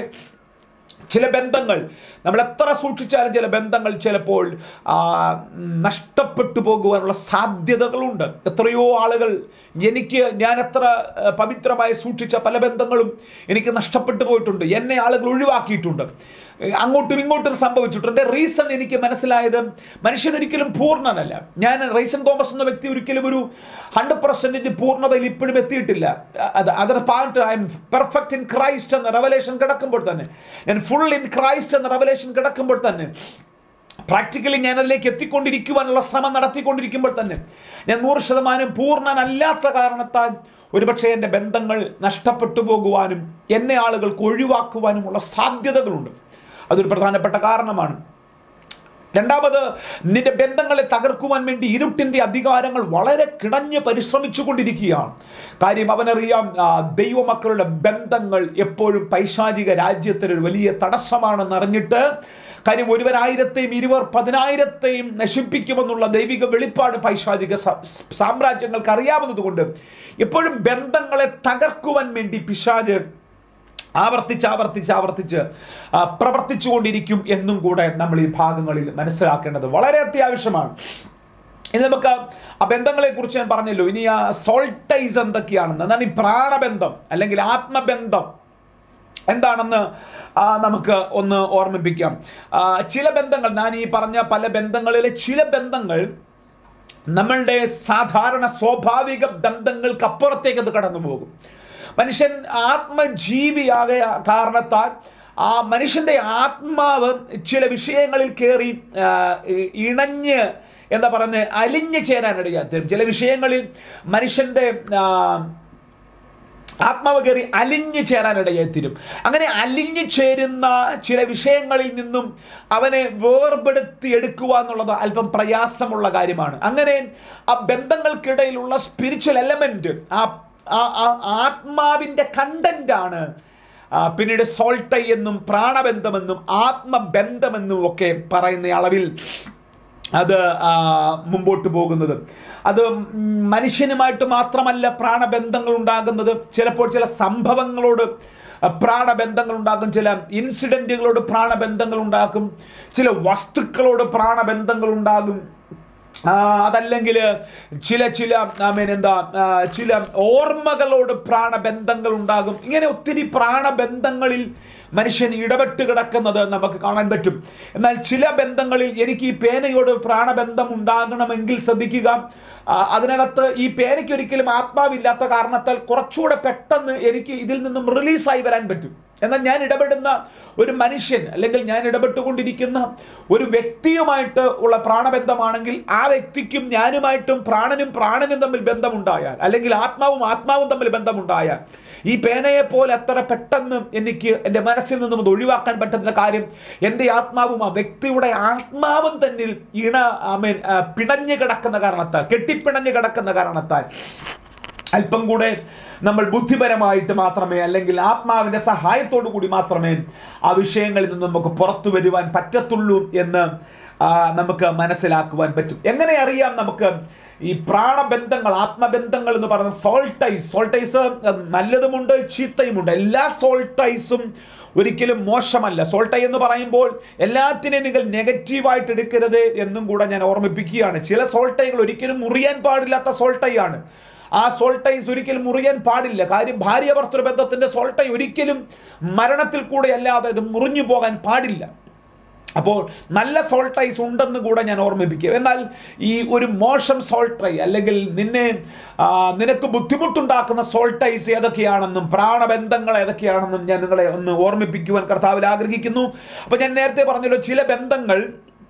ചില ബന്ധങ്ങൾ നമ്മൾ എത്ര സൂക്ഷിച്ചാലും ചില ബന്ധങ്ങൾ ചിലപ്പോൾ ആ, നഷ്ടപ്പെട്ടു പോകുവാനുള്ള സാധ്യതകളുണ്ട് എത്രയോ ആളുകൾ എനിക്ക് ഞാൻ എത്ര ആ, പവിത്രമായി സൂക്ഷിച്ച പല ബന്ധങ്ങളും എനിക്ക് നഷ്ടപ്പെട്ടു പോയിട്ടുണ്ട് എന്നെ ആളുകൾ ഒഴിവാക്കിയിട്ടുണ്ട് അങ്ങോട്ടും ഇങ്ങോട്ടും സംഭവിച്ചിട്ടുണ്ട് റീസൺ എനിക്ക് മനസ്സിലായത് മനുഷ്യൻ ഒരിക്കലും പൂർണ്ണനല്ല ഞാൻ റൈസൻ തോമസ് എന്ന വ്യക്തി ഒരിക്കലും ഒരു ഹൺഡ്രഡ് പെർസെൻറ്റേജ് പൂർണ്ണതയിൽ ഇപ്പോഴും എത്തിയിട്ടില്ല അത് other part I'm perfect in Christ എന്ന റെവലേഷൻ കിടക്കുമ്പോൾ തന്നെ ഞാൻ ഫുൾ ഇൻ ക്രൈസ്റ്റ് എന്ന റെവലേഷൻ കിടക്കുമ്പോൾ തന്നെ പ്രാക്ടിക്കലി ഞാൻ അതിലേക്ക് എത്തിക്കൊണ്ടിരിക്കുവാനുള്ള ശ്രമം നടത്തിക്കൊണ്ടിരിക്കുമ്പോൾ തന്നെ ഞാൻ നൂറ് ശതമാനം പൂർണ്ണനല്ലാത്ത കാരണത്താൽ ഒരുപക്ഷെ എൻ്റെ ബന്ധങ്ങൾ നഷ്ടപ്പെട്ടു പോകുവാനും എന്നെ ആളുകൾക്ക് ഒഴിവാക്കുവാനുമുള്ള സാധ്യതകളുണ്ട് അതൊരു പ്രധാനപ്പെട്ട കാരണമാണ് രണ്ടാമത് നിന്റെ ബന്ധങ്ങളെ തകർക്കുവാൻ വേണ്ടി ഇരുട്ടിന്റെ അധികാരങ്ങൾ വളരെ കിടഞ്ഞ് പരിശ്രമിച്ചു കൊണ്ടിരിക്കുകയാണ് കാര്യം അവനറിയാം ആ, ദൈവമക്കളുടെ ബന്ധങ്ങൾ എപ്പോഴും പൈശാചിക രാജ്യത്തിന് ഒരു വലിയ തടസ്സമാണെന്ന് അറിഞ്ഞിട്ട് കാര്യം ഒരുവരായിരത്തെയും ഇരുവർ പതിനായിരത്തെയും നശിപ്പിക്കുമെന്നുള്ള ദൈവിക വെളിപ്പാട് പൈശാചിക സ- സാമ്രാജ്യങ്ങൾക്ക് അറിയാവുന്നതുകൊണ്ട് എപ്പോഴും ബന്ധങ്ങളെ തകർക്കുവാൻ വേണ്ടി പിശാജ് ആവർത്തിച്ച് ആവർത്തിച്ച് ആവർത്തിച്ച് ആ, പ്രവർത്തിച്ചുകൊണ്ടിരിക്കും എന്നും കൂടെ നമ്മൾ ഈ ഭാഗങ്ങളിൽ മനസ്സിലാക്കേണ്ടത് വളരെ അത്യാവശ്യമാണ് ഇനി നമുക്ക് ആ ബന്ധങ്ങളെ കുറിച്ച് ഞാൻ പറഞ്ഞല്ലോ ഇനി ആ സോൾട്ടൈസ് എന്തൊക്കെയാണെന്ന് എന്താണ് ഈ പ്രാണബന്ധം അല്ലെങ്കിൽ ആത്മബന്ധം എന്താണെന്ന് ആ, നമുക്ക് ഒന്ന് ഓർമ്മിപ്പിക്കാം ആ, ചില ബന്ധങ്ങൾ ഞാൻ ഈ പറഞ്ഞ പല ബന്ധങ്ങളിലെ ചില ബന്ധങ്ങൾ നമ്മളുടെ സാധാരണ സ്വാഭാവിക ബന്ധങ്ങൾക്ക് അപ്പുറത്തേക്ക് അത് കടന്നു പോകും മനുഷ്യൻ ആത്മജീവിയായ കാരണത്താൽ ആ മനുഷ്യന്റെ ആത്മാവ് ചില വിഷയങ്ങളിൽ കയറി ആ, ഇ- ഇണഞ്ഞ് എന്താ പറയുന്നത് അലിഞ്ഞു ചേരാനിടയാത്തരും ചില വിഷയങ്ങളിൽ മനുഷ്യന്റെ ആ, ആത്മാവ് കയറി അലിഞ്ഞു ചേരാനിടയായിത്തീരും അങ്ങനെ അലിഞ്ഞു ചേരുന്ന ചില വിഷയങ്ങളിൽ നിന്നും അവനെ വേർപെടുത്തി എടുക്കുക എന്നുള്ളത് അല്പം പ്രയാസമുള്ള കാര്യമാണ് അങ്ങനെ ആ ബന്ധങ്ങൾക്കിടയിലുള്ള സ്പിരിച്വൽ എലമെന്റ് ആ ആ- ആ ആത്മാവിന്റെ കണ്ടന്റ് ആണ് ആ, പിന്നീട് സോൾട്ടൈ എന്നും പ്രാണബന്ധമെന്നും ആത്മബന്ധമെന്നും ഒക്കെ പറയുന്ന അളവിൽ അത് ആ, മുമ്പോട്ട് പോകുന്നത് അത് ഉം, മനുഷ്യനുമായിട്ട് മാത്രമല്ല പ്രാണബന്ധങ്ങൾ ഉണ്ടാകുന്നത് ചിലപ്പോൾ ചില സംഭവങ്ങളോട് പ്രാണബന്ധങ്ങൾ ഉണ്ടാക്കും ചില ഇൻസിഡൻറ്റുകളോട് പ്രാണബന്ധങ്ങൾ ഉണ്ടാക്കും ചില വസ്തുക്കളോട് പ്രാണബന്ധങ്ങൾ ഉണ്ടാകും ആ, അതല്ലെങ്കിൽ ചില ചില I mean എന്താ ആ, ചില ഓർമ്മകളോട് പ്രാണബന്ധങ്ങൾ ഉണ്ടാകും ഇങ്ങനെ ഒത്തിരി പ്രാണബന്ധങ്ങളിൽ മനുഷ്യൻ ഇടപെട്ട് കിടക്കുന്നത് നമുക്ക് കാണാൻ പറ്റും എന്നാൽ ചില ബന്ധങ്ങളിൽ എനിക്ക് ഈ പേനയോട് പ്രാണബന്ധം ഉണ്ടാകണമെങ്കിൽ ശ്രദ്ധിക്കുക ആ, അതിനകത്ത് ഈ പേനയ്ക്ക് ഒരിക്കലും ആത്മാവില്ലാത്ത കാരണത്താൽ കുറച്ചുകൂടെ പെട്ടെന്ന് എനിക്ക് ഇതിൽ നിന്നും റിലീസായി വരാൻ പറ്റും എന്നാൽ ഞാൻ ഇടപെടുന്ന ഒരു മനുഷ്യൻ അല്ലെങ്കിൽ ഞാൻ ഇടപെട്ടുകൊണ്ടിരിക്കുന്ന ഒരു വ്യക്തിയുമായിട്ട് ഉള്ള പ്രാണബന്ധമാണെങ്കിൽ ആ വ്യക്തിക്കും ഞാനുമായിട്ടും പ്രാണനും പ്രാണനും തമ്മിൽ ബന്ധമുണ്ടായാൽ അല്ലെങ്കിൽ ആത്മാവും ആത്മാവും തമ്മിൽ ബന്ധമുണ്ടായാൽ ഈ പേനയെ പോലെ അത്ര പെട്ടെന്ന് എനിക്ക് എൻ്റെ മനസ്സിൽ നിന്നും അത് ഒഴിവാക്കാൻ പറ്റുന്ന കാര്യം എൻ്റെ ആത്മാവും ആ വ്യക്തിയുടെ ആത്മാവും തന്നിൽ ഇണ ഐ മീൻ പിണഞ്ഞു കിടക്കുന്ന കാരണത്താൽ കെട്ടിപ്പിണഞ്ഞു കിടക്കുന്ന കാരണത്താൽ അല്പം കൂടെ നമ്മൾ ബുദ്ധിപരമായിട്ട് മാത്രമേ അല്ലെങ്കിൽ ആത്മാവിന്റെ സഹായത്തോടു കൂടി മാത്രമേ ആ വിഷയങ്ങളിൽ നിന്ന് നമുക്ക് പുറത്തു വരുവാൻ പറ്റത്തുള്ളൂ എന്ന് ആ, നമുക്ക് മനസ്സിലാക്കുവാൻ പറ്റും എങ്ങനെ അറിയാം നമുക്ക് ഈ പ്രാണബന്ധങ്ങൾ ആത്മബന്ധങ്ങൾ എന്ന് പറയുന്ന സോൾട്ടൈസ് സോൾട്ടൈസ് നല്ലതുമുണ്ട് ചീത്തയുമുണ്ട് എല്ലാ സോൾട്ടൈസും ഒരിക്കലും മോശമല്ല സോൾട്ടൈ എന്ന് പറയുമ്പോൾ എല്ലാത്തിനെയും നിങ്ങൾ നെഗറ്റീവായിട്ട് എടുക്കരുത് എന്നും കൂടെ ഞാൻ ഓർമ്മിപ്പിക്കുകയാണ് ചില സോൾട്ടൈകൾ ഒരിക്കലും മുറിയാൻ പാടില്ലാത്ത സോൾട്ടൈ ആണ് ആ സോൾട്ടൈസ് ഒരിക്കലും മുറിയാൻ പാടില്ല കാര്യം ഭാര്യ ഭർത്തൃ ബന്ധത്തിന്റെ സോൾട്ടൈ ഒരിക്കലും മരണത്തിൽ കൂടെ അല്ലാതെ ഇത് മുറിഞ്ഞു പോകാൻ പാടില്ല അപ്പോൾ നല്ല സോൾട്ടൈസ് ഉണ്ടെന്ന് കൂടെ ഞാൻ ഓർമ്മിപ്പിക്കുക എന്നാൽ ഈ ഒരു മോശം സോൾട്ടൈ അല്ലെങ്കിൽ നിന്നെ ആ, നിനക്ക് ബുദ്ധിമുട്ടുണ്ടാക്കുന്ന സോൾട്ടൈസ് ഏതൊക്കെയാണെന്നും പ്രാണബന്ധങ്ങൾ ഏതൊക്കെയാണെന്നും ഞാൻ നിങ്ങളെ ഒന്ന് ഓർമ്മിപ്പിക്കുവാൻ കർത്താവിൽ ആഗ്രഹിക്കുന്നു അപ്പോൾ ഞാൻ നേരത്തെ പറഞ്ഞല്ലോ ചില ബന്ധങ്ങൾ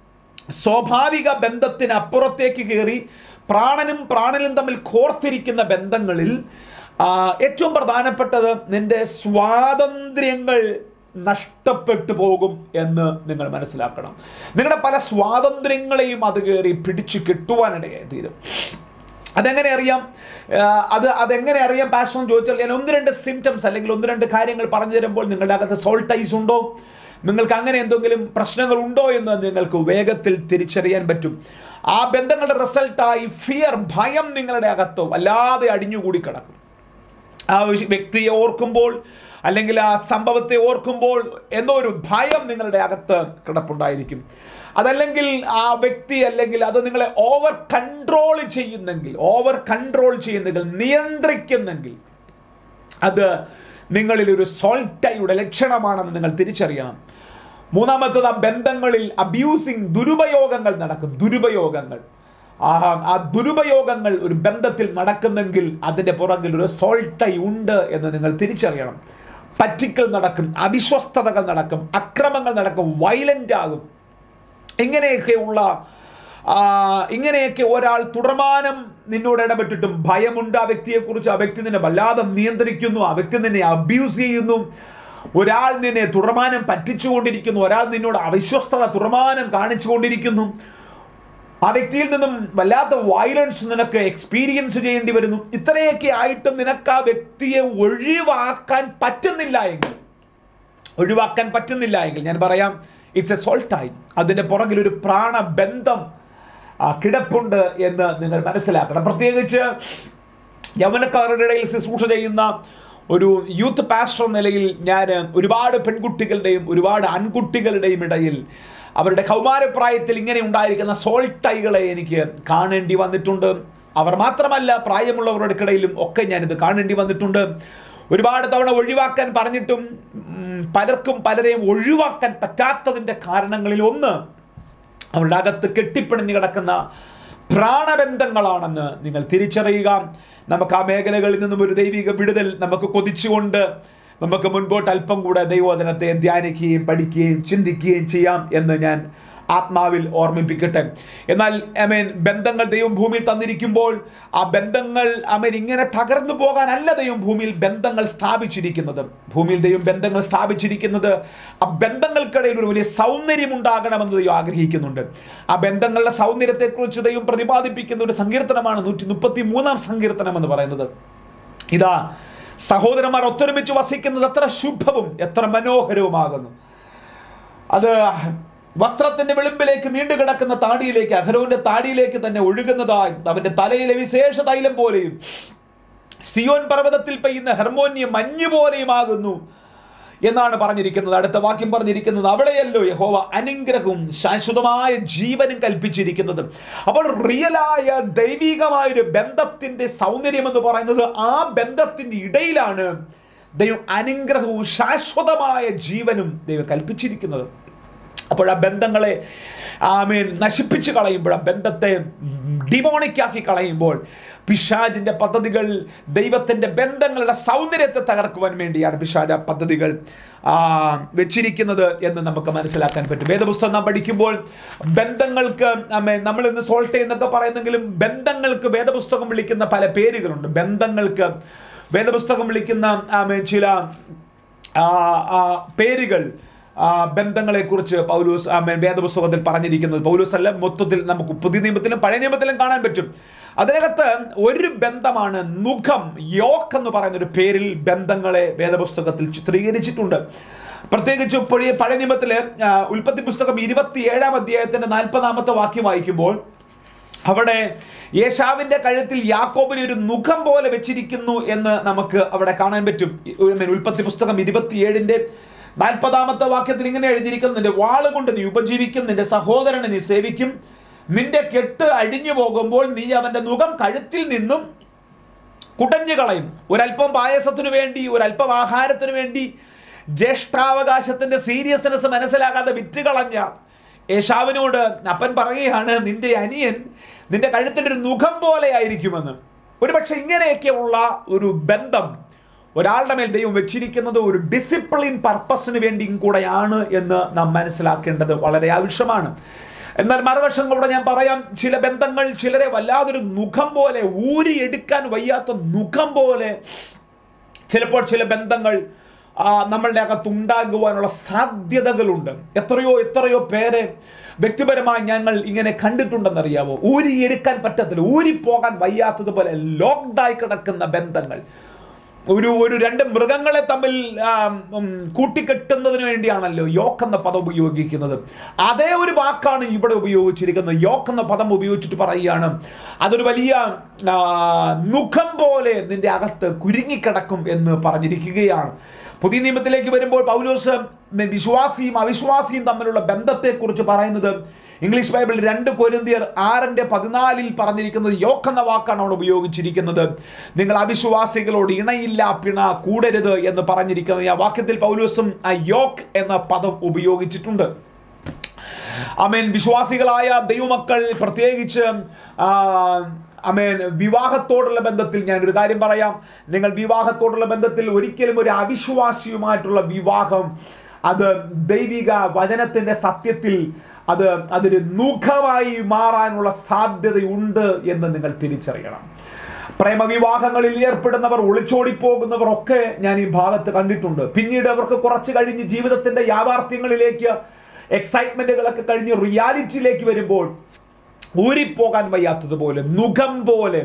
സ്വാഭാവിക ബന്ധത്തിന് അപ്പുറത്തേക്ക് കയറി പ്രാണനും പ്രാണനും തമ്മിൽ കോർത്തിരിക്കുന്ന ബന്ധങ്ങളിൽ ആ, ഏറ്റവും പ്രധാനപ്പെട്ടത് നിന്റെ സ്വാതന്ത്ര്യങ്ങൾ നഷ്ടപ്പെട്ടു പോകും എന്ന് നിങ്ങൾ മനസ്സിലാക്കണം നിങ്ങളുടെ പല സ്വാതന്ത്ര്യങ്ങളെയും അത് കയറി പിടിച്ചു കെട്ടുവാനിടയായി തീരും അതെങ്ങനെ അറിയാം ആ, അത് അതെങ്ങനെ അറിയാം പാഷൻ ചോദിച്ചാൽ ഞാൻ ഒന്ന് രണ്ട് സിംറ്റംസ് അല്ലെങ്കിൽ ഒന്ന് രണ്ട് കാര്യങ്ങൾ പറഞ്ഞു തരുമ്പോൾ നിങ്ങളുടെ അകത്ത് സോൾട്ടൈസ് ഉണ്ടോ നിങ്ങൾക്ക് അങ്ങനെ എന്തെങ്കിലും പ്രശ്നങ്ങൾ ഉണ്ടോ എന്ന് നിങ്ങൾക്ക് വേഗത്തിൽ തിരിച്ചറിയാൻ പറ്റും ആ ബന്ധങ്ങളുടെ റിസൾട്ടായി ഫിയർ ഭയം നിങ്ങളുടെ അകത്ത് വല്ലാതെ അടിഞ്ഞുകൂടി കിടക്കും ആ ഒരു വ്യക്തിയെ ഓർക്കുമ്പോൾ അല്ലെങ്കിൽ ആ സംഭവത്തെ ഓർക്കുമ്പോൾ എന്തോ ഒരു ഭയം നിങ്ങളുടെ അകത്ത് കിടപ്പുണ്ടായിരിക്കും അതല്ലെങ്കിൽ ആ വ്യക്തി അല്ലെങ്കിൽ അത് നിങ്ങളെ ഓവർ കൺട്രോൾ ചെയ്യുന്നെങ്കിൽ ഓവർ കൺട്രോൾ ചെയ്യുന്നെങ്കിൽ നിയന്ത്രിക്കുന്നെങ്കിൽ അത് നിങ്ങളിൽ ഒരു സോൾട്ടയുടെ ലക്ഷണമാണെന്ന് നിങ്ങൾ തിരിച്ചറിയണം മൂന്നാമത്തത് ആ ബന്ധങ്ങളിൽ അബ്യൂസിങ് ദുരുപയോഗങ്ങൾ നടക്കും ദുരുപയോഗങ്ങൾ ആ ആ ദുരുപയോഗങ്ങൾ ഒരു ബന്ധത്തിൽ നടക്കുന്നെങ്കിൽ അതിൻ്റെ പുറകിൽ ഒരു സോൾട്ടൈ ഉണ്ട് എന്ന് നിങ്ങൾ തിരിച്ചറിയണം പറ്റിക്കൽ നടക്കും അവിശ്വസ്തതകൾ നടക്കും അക്രമങ്ങൾ നടക്കും വയലൻ്റ് ആകും ഇങ്ങനെയൊക്കെയുള്ള ആ, ഇങ്ങനെയൊക്കെ ഒരാൾ തുടർമാനം നിന്നോട് ഇടപെട്ടിട്ടും ഭയമുണ്ട് ആ വ്യക്തിയെക്കുറിച്ച് ആ വ്യക്തി നിന്നെ വല്ലാതെ നിയന്ത്രിക്കുന്നു ആ വ്യക്തി നിന്നെ അബ്യൂസ് ചെയ്യുന്നു ഒരാൾ നിന്നെ തുടർമാനം പറ്റിച്ചുകൊണ്ടിരിക്കുന്നു ഒരാൾ നിന്നോട് അവിശ്വസ്തത തുടർമാനം കാണിച്ചുകൊണ്ടിരിക്കുന്നു ആ വ്യക്തിയിൽ നിന്നും വല്ലാത്ത വയലൻസ് നിനക്ക് എക്സ്പീരിയൻസ് ചെയ്യേണ്ടി വരുന്നു ഇത്രയൊക്കെ ആയിട്ടും നിനക്ക് ആ വ്യക്തിയെ ഒഴിവാക്കാൻ പറ്റുന്നില്ല എങ്കിൽ ഒഴിവാക്കാൻ പറ്റുന്നില്ല എങ്കിൽ ഞാൻ പറയാം ഇറ്റ്സ് എ സോൾട്ടായി അതിൻ്റെ പുറകിൽ ഒരു പ്രാണബന്ധം ആ, കിടപ്പുണ്ട് എന്ന് നിങ്ങൾ മനസ്സിലാക്കണം പ്രത്യേകിച്ച് യൗവനക്കാരുടെ ഇടയിൽ ശുശ്രൂഷ ചെയ്യുന്ന ഒരു യൂത്ത് പാസ്റ്റർ എന്ന നിലയിൽ ഞാൻ ഒരുപാട് പെൺകുട്ടികളുടെയും ഒരുപാട് ആൺകുട്ടികളുടെയും ഇടയിൽ അവരുടെ കൗമാരപ്രായത്തിൽ ഇങ്ങനെ ഉണ്ടായിരിക്കുന്ന സോൾട്ടൈകളെ എനിക്ക് കാണേണ്ടി വന്നിട്ടുണ്ട് അവർ മാത്രമല്ല പ്രായമുള്ളവരുടെ ഇടയിലും ഒക്കെ ഞാനിത് കാണേണ്ടി വന്നിട്ടുണ്ട് ഒരുപാട് തവണ ഒഴിവാക്കാൻ പറഞ്ഞിട്ടും ഉം, പലർക്കും പലരെയും ഒഴിവാക്കാൻ പറ്റാത്തതിൻ്റെ കാരണങ്ങളിൽ ഒന്ന് അവരുടെ അകത്ത് കെട്ടിപ്പിണഞ്ഞു കിടക്കുന്ന പ്രാണബന്ധങ്ങളാണെന്ന് നിങ്ങൾ തിരിച്ചറിയുക നമുക്ക് ആ മേഖലകളിൽ നിന്നും ഒരു ദൈവിക വിടുതൽ നമുക്ക് കൊതിച്ചുകൊണ്ട് നമുക്ക് മുൻപോട്ട് അല്പം കൂടെ ദൈവോധനത്തെ ധ്യാനിക്കുകയും പഠിക്കുകയും ചിന്തിക്കുകയും ചെയ്യാം എന്ന് ഞാൻ ആത്മാവിൽ ഓർമ്മിപ്പിക്കട്ടെ എന്നാൽ അമേൻ ബന്ധങ്ങൾ ദൈവം ഭൂമിയിൽ തന്നിരിക്കുമ്പോൾ ആ ബന്ധങ്ങൾ അമേൻ ഇങ്ങനെ തകർന്നു പോകാനല്ല ദൈവം ഭൂമിയിൽ ബന്ധങ്ങൾ സ്ഥാപിച്ചിരിക്കുന്നത് ഭൂമിയിൽ ദൈവം ബന്ധങ്ങൾ സ്ഥാപിച്ചിരിക്കുന്നത് ആ ബന്ധങ്ങൾക്കിടയിൽ ഒരു വലിയ സൗന്ദര്യം ഉണ്ടാകണമെന്ന് ദൈവം ആഗ്രഹിക്കുന്നുണ്ട് ആ ബന്ധങ്ങളുടെ സൗന്ദര്യത്തെക്കുറിച്ച് ദൈവം പ്രതിപാദിപ്പിക്കുന്ന ഒരു സങ്കീർത്തനമാണ് നൂറ്റി മുപ്പത്തി മൂന്നാം സങ്കീർത്തനം എന്ന് പറയുന്നത് ഇതാ സഹോദരന്മാർ ഒത്തൊരുമിച്ച് വസിക്കുന്നത് എത്ര ശുഭവും എത്ര മനോഹരവുമാകുന്നു അത് വസ്ത്രത്തിന്റെ വെളുമ്പിലേക്ക് നീണ്ടു കിടക്കുന്ന താടിയിലേക്ക് അഹരോന്റെ താടിയിലേക്ക് തന്നെ ഒഴുകുന്നതായി അവന്റെ തലയിലെ വിശേഷ തൈലം പോലെയും സിയോൻ പർവ്വതത്തിൽ പെയ്യുന്ന ഹെർമോനിയം മഞ്ഞു പോലെയുമാകുന്നു എന്നാണ് പറഞ്ഞിരിക്കുന്നത് അടുത്ത വാക്യം പറഞ്ഞിരിക്കുന്നത് അവിടെയല്ലോ യഹോവ അനുഗ്രഹവും ശാശ്വതമായ ജീവനും കൽപ്പിച്ചിരിക്കുന്നത് അപ്പോൾ റിയലായ ദൈവികമായ ഒരു ബന്ധത്തിന്റെ സൗന്ദര്യം എന്ന് പറയുന്നത് ആ ബന്ധത്തിന്റെ ഇടയിലാണ് ദൈവം അനുഗ്രഹവും ശാശ്വതമായ ജീവനും ദൈവം കൽപ്പിച്ചിരിക്കുന്നത് അപ്പോൾ ആ ബന്ധങ്ങളെ ആമേൻ നശിപ്പിച്ച് കളയുമ്പോൾ ആ ബന്ധത്തെ ഡിമോണിക്കാക്കി കളയുമ്പോൾ പിശാജിന്റെ പദ്ധതികൾ ദൈവത്തിന്റെ ബന്ധങ്ങളുടെ സൗന്ദര്യത്തെ തകർക്കുവാൻ വേണ്ടിയാണ് പിശാജ് ആ പദ്ധതികൾ ആ, വെച്ചിരിക്കുന്നത് എന്ന് നമുക്ക് മനസ്സിലാക്കാൻ പറ്റും വേദപുസ്തകം നാം പഠിക്കുമ്പോൾ ബന്ധങ്ങൾക്ക് ആമേ, നമ്മൾ ഇന്ന് സോൾട്ട് എന്നൊക്കെ പറയുന്നെങ്കിലും ബന്ധങ്ങൾക്ക് വേദപുസ്തകം വിളിക്കുന്ന പല പേരുകളുണ്ട് ബന്ധങ്ങൾക്ക് വേദപുസ്തകം വിളിക്കുന്ന ആമേ, ചില ആ, ആ, പേരുകൾ ആ, ബന്ധങ്ങളെക്കുറിച്ച് പൗലൂസ് ആമേൻ വേദപുസ്തകത്തിൽ പറഞ്ഞിരിക്കുന്നത് പൗലൂസ് അല്ല മൊത്തത്തിൽ നമുക്ക് പുതിയ നിയമത്തിലും പഴയ നിയമത്തിലും കാണാൻ പറ്റും അതിനകത്ത് ഒരു ബന്ധമാണ് മുഖം യോക്ക് എന്ന് പറയുന്ന ഒരു പേരിൽ ബന്ധങ്ങളെ വേദപുസ്തകത്തിൽ ചിത്രീകരിച്ചിട്ടുണ്ട് പ്രത്യേകിച്ച് പഴയ പഴയ നിയമത്തില് ആ, ഉൽപ്പത്തി പുസ്തകം ഇരുപത്തി ഏഴാം അധ്യായത്തിന്റെ നാൽപ്പതാമത്തെ വാക്യം വായിക്കുമ്പോൾ അവിടെ യേശാവിന്റെ കഴുത്തിൽ യാക്കോബിന് ഒരു മുഖം പോലെ വെച്ചിരിക്കുന്നു എന്ന് നമുക്ക് അവിടെ കാണാൻ പറ്റും ഈ, I mean, ഉൽപ്പത്തി പുസ്തകം ഇരുപത്തിയേഴിന്റെ നാൽപ്പതാമത്തെ വാക്യത്തിൽ ഇങ്ങനെ എഴുതിയിരിക്കുന്നു നിന്റെ വാള് കൊണ്ട് നീ ഉപജീവിക്കും നിന്റെ സഹോദരനെ നീ സേവിക്കും നിന്റെ കെട്ട് അഴിഞ്ഞു പോകുമ്പോൾ നീ അവന്റെ മുഖം കഴുത്തിൽ നിന്നും കുടഞ്ഞു കളയും ഒരല്പം പായസത്തിനു വേണ്ടി ഒരല്പം ആഹാരത്തിനു വേണ്ടി ജ്യേഷ്ഠാവകാശത്തിന്റെ സീരിയസ്നെസ് മനസ്സിലാകാതെ വിറ്റ് കളഞ്ഞ യേശാവിനോട് അപ്പൻ പറയുകയാണ് നിന്റെ അനിയൻ നിന്റെ കഴുത്തിന്റെ ഒരു മുഖം പോലെ ആയിരിക്കുമെന്ന് ഒരുപക്ഷെ ഇങ്ങനെയൊക്കെയുള്ള ഒരു ബന്ധം ഒരാളുടെ മേൽ ദൈവം വെച്ചിരിക്കുന്നത് ഒരു ഡിസിപ്ലിൻ പർപ്പസിന് വേണ്ടിയും കൂടെയാണ് എന്ന് നാം മനസ്സിലാക്കേണ്ടത് വളരെ ആവശ്യമാണ് എന്നാൽ മറുവശം കൂടെ ഞാൻ പറയാം ചില ബന്ധങ്ങൾ ചിലരെ വല്ലാതൊരു മുഖം പോലെ ഊരിയെടുക്കാൻ വയ്യാത്ത മുഖം പോലെ ചിലപ്പോൾ ചില ബന്ധങ്ങൾ ആ, നമ്മളുടെ അകത്ത് ഉണ്ടാകുവാനുള്ള സാധ്യതകളുണ്ട് എത്രയോ എത്രയോ പേരെ വ്യക്തിപരമായി ഞങ്ങൾ ഇങ്ങനെ കണ്ടിട്ടുണ്ടെന്നറിയാമോ ഊരിയെടുക്കാൻ പറ്റത്തില്ല ഊരിപ്പോകാൻ വയ്യാത്തതുപോലെ ലോക്ക്ഡായി കിടക്കുന്ന ബന്ധങ്ങൾ ഒരു ഒരു രണ്ട് മൃഗങ്ങളെ തമ്മിൽ ആ, ഉം, കൂട്ടിക്കെട്ടുന്നതിന് വേണ്ടിയാണല്ലോ യോക്ക് എന്ന പദം ഉപയോഗിക്കുന്നത് അതേ ഒരു വാക്കാണ് ഇവിടെ ഉപയോഗിച്ചിരിക്കുന്നത് യോക്ക് എന്ന പദം ഉപയോഗിച്ചിട്ട് പറയുകയാണ് അതൊരു വലിയ ആ, നുഖം പോലെ നിന്റെ അകത്ത് കുരുങ്ങിക്കിടക്കും എന്ന് പറഞ്ഞിരിക്കുകയാണ് പുതിയ നിയമത്തിലേക്ക് വരുമ്പോൾ പൗലോസ് വിശ്വാസിയും അവിശ്വാസിയും തമ്മിലുള്ള ബന്ധത്തെക്കുറിച്ച് പറയുന്നത് ഇംഗ്ലീഷ് ബൈബിൾ രണ്ട് കൊരിന്തിയർ ആറിന്റെ പതിനാലിൽ പറഞ്ഞിരിക്കുന്നത് യോക്ക് എന്ന വാക്കാണ് അവിടെ ഉപയോഗിച്ചിരിക്കുന്നത് നിങ്ങൾ അവിശ്വാസികളോട് ഇണയില്ല പിണ കൂടരുത് എന്ന് പറഞ്ഞിരിക്കുന്നത് ആ വാക്യത്തിൽ പൗലോസും ആ യോക്ക് എന്ന പദം ഉപയോഗിച്ചിട്ടുണ്ട് അമേൻ വിശ്വാസികളായ ദൈവമക്കൾ പ്രത്യേകിച്ച് ആ, അമേൻ വിവാഹത്തോടുള്ള ബന്ധത്തിൽ ഞാൻ ഒരു കാര്യം പറയാം നിങ്ങൾ വിവാഹത്തോടുള്ള ബന്ധത്തിൽ ഒരിക്കലും ഒരു അവിശ്വാസിയുമായിട്ടുള്ള വിവാഹം അത് ദൈവിക വചനത്തിന്റെ സത്യത്തിൽ അത് അതൊരു മുഖമായി മാറാനുള്ള സാധ്യതയുണ്ട് എന്ന് നിങ്ങൾ തിരിച്ചറിയണം പ്രേമവിവാഹങ്ങളിൽ ഏർപ്പെടുന്നവർ ഒളിച്ചോടി പോകുന്നവർ ഒക്കെ ഞാൻ ഈ ഭാഗത്ത് കണ്ടിട്ടുണ്ട് പിന്നീട് അവർക്ക് കുറച്ച് കഴിഞ്ഞ് ജീവിതത്തിന്റെ യാഥാർത്ഥ്യങ്ങളിലേക്ക് എക്സൈറ്റ്മെന്റുകളൊക്കെ കഴിഞ്ഞ് റിയാലിറ്റിയിലേക്ക് വരുമ്പോൾ ഊരിപ്പോകാൻ വയ്യാത്തതുപോലെ നുഖം പോലെ